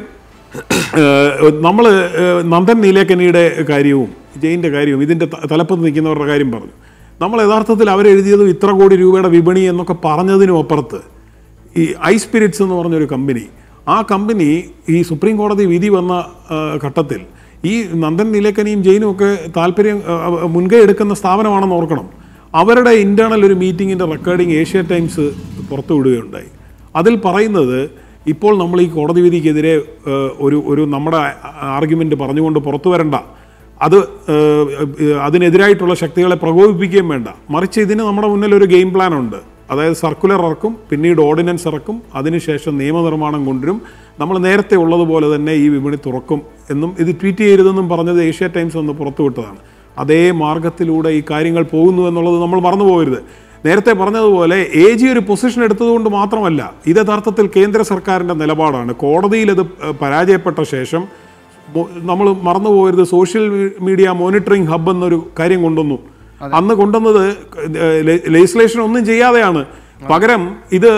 D: നമ്മൾ നന്ദൻ നീലേക്കനിയുടെ കാര്യവും ജയിൻ്റെ കാര്യവും ഇതിൻ്റെ ത- തലപ്പത്ത് നിൽക്കുന്നവരുടെ കാര്യം പറഞ്ഞു നമ്മൾ യഥാർത്ഥത്തിൽ അവരെഴുതിയതും ഇത്ര കോടി രൂപയുടെ വിപണി എന്നൊക്കെ പറഞ്ഞതിനും അപ്പുറത്ത് ഈ ഐ സ്പിരിറ്റ്സ് എന്ന് പറഞ്ഞൊരു കമ്പനി ആ കമ്പനി ഈ സുപ്രീം കോടതി വിധി വന്ന ആ, ഘട്ടത്തിൽ ഈ നന്ദൻ നീലേക്കനിയും ജെയിനും ഒക്കെ താല്പര്യം ആ, ആ, മുൻകൈ എടുക്കുന്ന സ്ഥാപനമാണെന്ന് ഓർക്കണം അവരുടെ ഇന്റേണൽ ഒരു മീറ്റിങ്ങിൻ്റെ റെക്കോർഡിംഗ് ഏഷ്യ ടൈംസ് പുറത്തുവിടുകയുണ്ടായി അതിൽ പറയുന്നത് ഇപ്പോൾ നമ്മൾ ഈ കോടതി വിധിക്കെതിരെ ആ, ഒരു ഒരു നമ്മുടെ ആർഗ്യുമെൻ്റ് പറഞ്ഞുകൊണ്ട് പുറത്തു വരണ്ട അത് ഏഹ്, ഏഹ്, അതിനെതിരായിട്ടുള്ള ശക്തികളെ പ്രകോപിപ്പിക്കുകയും വേണ്ട മറിച്ച് ഇതിന് നമ്മുടെ മുന്നിൽ ഒരു ഗെയിം പ്ലാൻ ഉണ്ട് അതായത് സർക്കുലർ ഇറക്കും പിന്നീട് ഓർഡിനൻസ് ഇറക്കും അതിനുശേഷം നിയമനിർമ്മാണം കൊണ്ടുവരും നമ്മൾ നേരത്തെ ഉള്ളതുപോലെ തന്നെ ഈ വിപണി തുറക്കും എന്നും ഇത് ട്വീറ്റ് ചെയ്യരുതെന്നും പറഞ്ഞത് ഏഷ്യ ടൈംസ് ഒന്ന് പുറത്തുവിട്ടതാണ് അതേ മാർഗത്തിലൂടെ ഈ കാര്യങ്ങൾ പോകുന്നു എന്നുള്ളത് നമ്മൾ മറന്നു പോകരുത് നേരത്തെ പറഞ്ഞതുപോലെ എ ജി ഒരു പൊസിഷൻ എടുത്തതുകൊണ്ട് മാത്രമല്ല ഇത് യഥാർത്ഥത്തിൽ കേന്ദ്ര സർക്കാരിൻ്റെ നിലപാടാണ് കോടതിയിൽ അത് ഏഹ്, പരാജയപ്പെട്ട ശേഷം നമ്മൾ മറന്നു പോകരുത് സോഷ്യൽ മീഡിയ മോണിറ്ററിംഗ് ഹബ് എന്നൊരു കാര്യം കൊണ്ടുവന്നു അന്ന് കൊണ്ടുവന്നത് ലെജിസ്ലേഷൻ ഒന്നും ചെയ്യാതെയാണ് പകരം ഇത്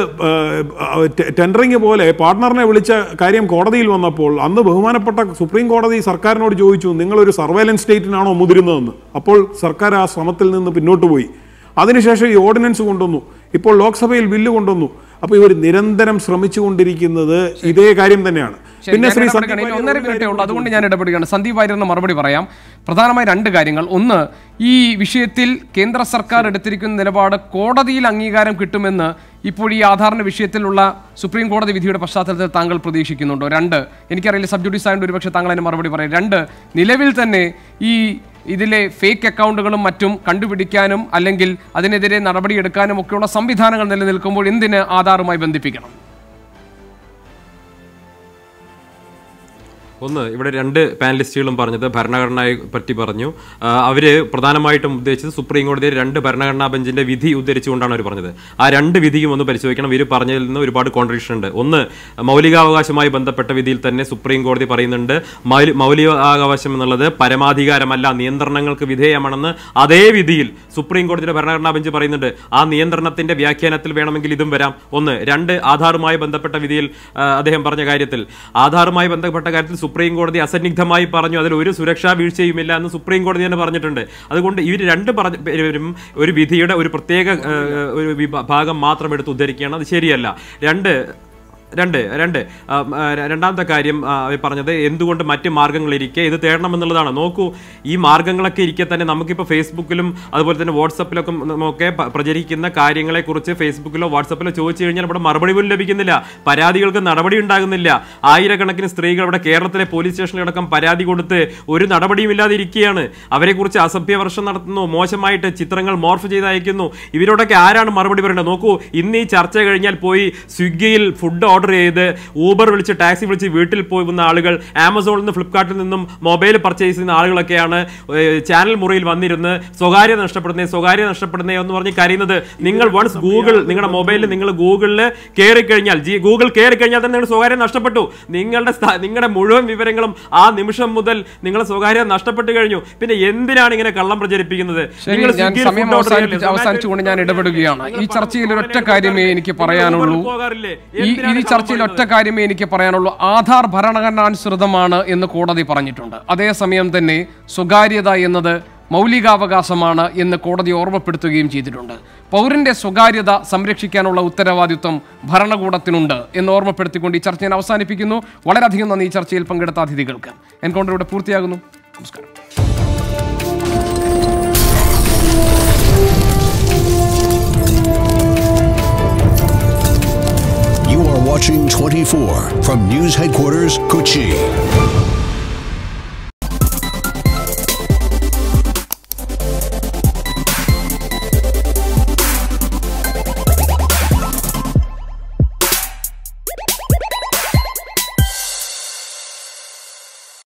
D: ടെൻഡറിങ് പോലെ പാർട്ട്ണറിനെ വിളിച്ച കാര്യം കോടതിയിൽ വന്നപ്പോൾ അന്ന് ബഹുമാനപ്പെട്ട സുപ്രീം കോടതി സർക്കാരിനോട് ചോദിച്ചു നിങ്ങളൊരു സർവൈലൻസ് സ്റ്റേറ്റിനാണോ മുതിരുന്നതെന്ന് അപ്പോൾ സർക്കാർ ആ ശ്രമത്തിൽ നിന്ന് പിന്നോട്ട് പോയി അതിനുശേഷം ഈ ഓർഡിനൻസ് കൊണ്ടുവന്നു ഇപ്പോൾ ലോക്സഭയിൽ ബില്ല് കൊണ്ടുവന്നു അപ്പോൾ ഇവർ നിരന്തരം ശ്രമിച്ചുകൊണ്ടിരിക്കുന്നത് ഇതേ കാര്യം തന്നെയാണ്
B: ശരി,
D: പിന്നെ
B: ഞാൻ
D: ശ്രീ
B: ഇടപെടുകയാണ്.
D: സന്ദീപ്
B: ഇനി
D: വാര്യർ
B: ഒന്നര
D: ഒരു
B: മിനിറ്റേ
D: കാര്യം
B: ഉള്ളൂ അതുകൊണ്ട് ഞാൻ ഇടപെടുകയാണ് സന്ദീപ് വാര്യറിന് മറുപടി പറയാം പ്രധാനമായി രണ്ട് കാര്യങ്ങൾ ഒന്ന് ഈ വിഷയത്തിൽ കേന്ദ്ര സർക്കാർ എടുത്തിരിക്കുന്ന നിലപാട് കോടതിയിൽ അംഗീകാരം കിട്ടുമെന്ന് ഇപ്പോൾ ഈ ആധാറിന്റെ വിഷയത്തിലുള്ള സുപ്രീം കോടതി വിധിയുടെ പശ്ചാത്തലത്തിൽ താങ്കൾ പ്രതീക്ഷിക്കുന്നുണ്ടോ രണ്ട് എനിക്കറിയില്ല സബ് ജുഡീസ് ആയതുകൊണ്ട് ഒരുപക്ഷെ താങ്കൾ അതിന് മറുപടി പറയും രണ്ട് നിലവിൽ തന്നെ ഈ ഇതിലെ ഫേക്ക് അക്കൗണ്ടുകളും മറ്റും കണ്ടുപിടിക്കാനും അല്ലെങ്കിൽ അതിനെതിരെ നടപടിയെടുക്കാനും ഒക്കെയുള്ള സംവിധാനങ്ങൾ നിലനിൽക്കുമ്പോൾ എന്തിന് ആധാറുമായി ബന്ധിപ്പിക്കണം
C: ഒന്ന് ഇവിടെ രണ്ട് പാനലിസ്റ്റുകളും പറഞ്ഞത് ഭരണഘടനയെ പറ്റി പറഞ്ഞു ആ, അവര് പ്രധാനമായിട്ടും ഉദ്ദേശിച്ചത് സുപ്രീം കോടതിയിലെ രണ്ട് ഭരണഘടനാ ബെഞ്ചിന്റെ വിധി ഉദ്ധരിച്ചുകൊണ്ടാണ് അവർ പറഞ്ഞത് ആ രണ്ട് വിധിയും ഒന്ന് പരിശോധിക്കണം ഇവർ പറഞ്ഞതിൽ നിന്ന് ഒരുപാട് കോൺട്രഡിക്ഷൻ ഉണ്ട് ഒന്ന് മൗലികാവകാശവുമായി ബന്ധപ്പെട്ട വിധിയിൽ തന്നെ സുപ്രീം കോടതി പറയുന്നുണ്ട് മൗലി- മൗലികാവകാശം എന്നുള്ളത് പരമാധികാരമല്ല നിയന്ത്രണങ്ങൾക്ക് വിധേയമാണെന്ന് അതേ വിധിയിൽ സുപ്രീം കോടതിയുടെ ഭരണഘടനാ ബെഞ്ച് പറയുന്നുണ്ട് ആ നിയന്ത്രണത്തിന്റെ വ്യാഖ്യാനത്തിൽ വേണമെങ്കിൽ ഇതും വരാം ഒന്ന് രണ്ട് ആധാറുമായി ബന്ധപ്പെട്ട വിധിയിൽ ആ, അദ്ദേഹം പറഞ്ഞ കാര്യത്തിൽ ആധാറുമായി ബന്ധപ്പെട്ട കാര്യത്തിൽ സുപ്രീം കോടതി അസന്നിഗ്ധമായി പറഞ്ഞു അതിൽ ഒരു സുരക്ഷാ വീഴ്ചയുമില്ല എന്ന് സുപ്രീം കോടതി തന്നെ പറഞ്ഞിട്ടുണ്ട് അതുകൊണ്ട് ഇവർ രണ്ട് പറഞ്ഞ പേരും ഒരു വിധിയുടെ ഒരു പ്രത്യേക ആ, ഒരു വിഭാ- ഭാഗം മാത്രം എടുത്ത് ഉദ്ധരിക്കുകയാണ് അത് ശരിയല്ല രണ്ട് രണ്ട് രണ്ട് ആ, ആ, രണ്ടാമത്തെ കാര്യം ആ, അവർ പറഞ്ഞത് എന്തുകൊണ്ട് മറ്റ് മാർഗങ്ങളിരിക്കെ ഇത് തേടണമെന്നുള്ളതാണ് നോക്കൂ ഈ മാർഗങ്ങളൊക്കെ ഇരിക്കെ തന്നെ നമുക്കിപ്പോൾ ഫേസ്ബുക്കിലും അതുപോലെ തന്നെ വാട്സപ്പിലൊക്കെ ഒക്കെ പ- പ്രചരിക്കുന്ന കാര്യങ്ങളെക്കുറിച്ച് ഫേസ്ബുക്കിലോ വാട്സപ്പിലോ ചോദിച്ചു കഴിഞ്ഞാൽ ഇവിടെ മറുപടി പോലും ലഭിക്കുന്നില്ല പരാതികൾക്ക് നടപടി ഉണ്ടാകുന്നില്ല ആയിരക്കണക്കിന് സ്ത്രീകൾ ഇവിടെ കേരളത്തിലെ പോലീസ് സ്റ്റേഷനിലടക്കം പരാതി കൊടുത്ത് ഒരു നടപടിയും ഇല്ലാതെ ഇരിക്കുകയാണ് അവരെക്കുറിച്ച് അസഭ്യവർഷം നടത്തുന്നു മോശമായിട്ട് ചിത്രങ്ങൾ മോർഫ് ചെയ്ത് അയക്കുന്നു ഇവരോടൊക്കെ ആരാണ് മറുപടി പറയേണ്ടത് നോക്കൂ ഇന്ന് ഈ ചർച്ച കഴിഞ്ഞാൽ പോയി സ്വിഗ്ഗിയിൽ ഫുഡ് ഓർഡർ ചെയ്ത് ഊബർ വിളിച്ച് ടാക്സി വിളിച്ച് വീട്ടിൽ പോകുന്ന ആളുകൾ ആമസോണിൽ നിന്ന് ഫ്ലിപ്കാർട്ടിൽ നിന്നും മൊബൈൽ പർച്ചേസ് ചെയ്യുന്ന ആളുകളൊക്കെയാണ് ഏഹ്, ചാനൽ മുറിയിൽ വന്നിരുന്ന് സ്വകാര്യത നഷ്ടപ്പെടുന്നേ സ്വകാര്യത നഷ്ടപ്പെടുന്നേ എന്ന് പറഞ്ഞ് കരയുന്നത് നിങ്ങൾ വൺസ് ഗൂഗിൾ നിങ്ങളുടെ മൊബൈലിൽ നിങ്ങൾ ഗൂഗിളിൽ കയറി കഴിഞ്ഞാൽ ജി ഗൂഗിൾ കയറി കഴിഞ്ഞാൽ തന്നെ നിങ്ങളുടെ സ്വകാര്യത നഷ്ടപ്പെട്ടു നിങ്ങളുടെ സ്ഥ- നിങ്ങളുടെ മുഴുവൻ വിവരങ്ങളും ആ നിമിഷം മുതൽ നിങ്ങളുടെ സ്വകാര്യത നഷ്ടപ്പെട്ടു കഴിഞ്ഞു പിന്നെ എന്തിനാണ് ഇങ്ങനെ കള്ളം പ്രചരിപ്പിക്കുന്നത്
B: ശരി
C: നിങ്ങൾ
B: ഞാൻ
C: സ്വിഗ്ഗിയിൽ
B: സമയം
C: food order
B: അവസാനിപ്പിച്ച്
C: ചെയ്യില്ലേ?
B: അവസാനിച്ചുകൊണ്ട് ഞാൻ ഇടപെടുകയാണ് ഈ ചർച്ചയിൽ ഒരൊറ്റ കാര്യമേ എനിക്ക് പറയാനുള്ളൂ
C: പോകാറില്ലേ?
B: ഈ
C: എന്തിനാണ്
B: ഈ
C: കള്ളം
B: ചർച്ചയിൽ ഒറ്റ കാര്യമേ എനിക്ക് പറയാനുള്ളൂ ആധാർ ഭരണഘടനാനുസൃതമാണ് എന്ന് കോടതി പറഞ്ഞിട്ടുണ്ട് അതേസമയം തന്നെ സ്വകാര്യത എന്നത് മൗലികാവകാശമാണ് എന്ന് കോടതി ഓർമ്മപ്പെടുത്തുകയും ചെയ്തിട്ടുണ്ട് പൗരന്റെ സ്വകാര്യത സംരക്ഷിക്കാനുള്ള ഉത്തരവാദിത്വം ഭരണകൂടത്തിനുണ്ട് എന്ന് ഓർമ്മപ്പെടുത്തിക്കൊണ്ട് ഈ ചർച്ച ഞാൻ അവസാനിപ്പിക്കുന്നു വളരെയധികം നന്ദി ഈ ചർച്ചയിൽ പങ്കെടുത്ത അതിഥികൾക്ക് എൻകൗണ്ടർ ഇവിടെ പൂർത്തിയാകുന്നു നമസ്കാരം
F: You are watching 24 from News Headquarters, Kochi.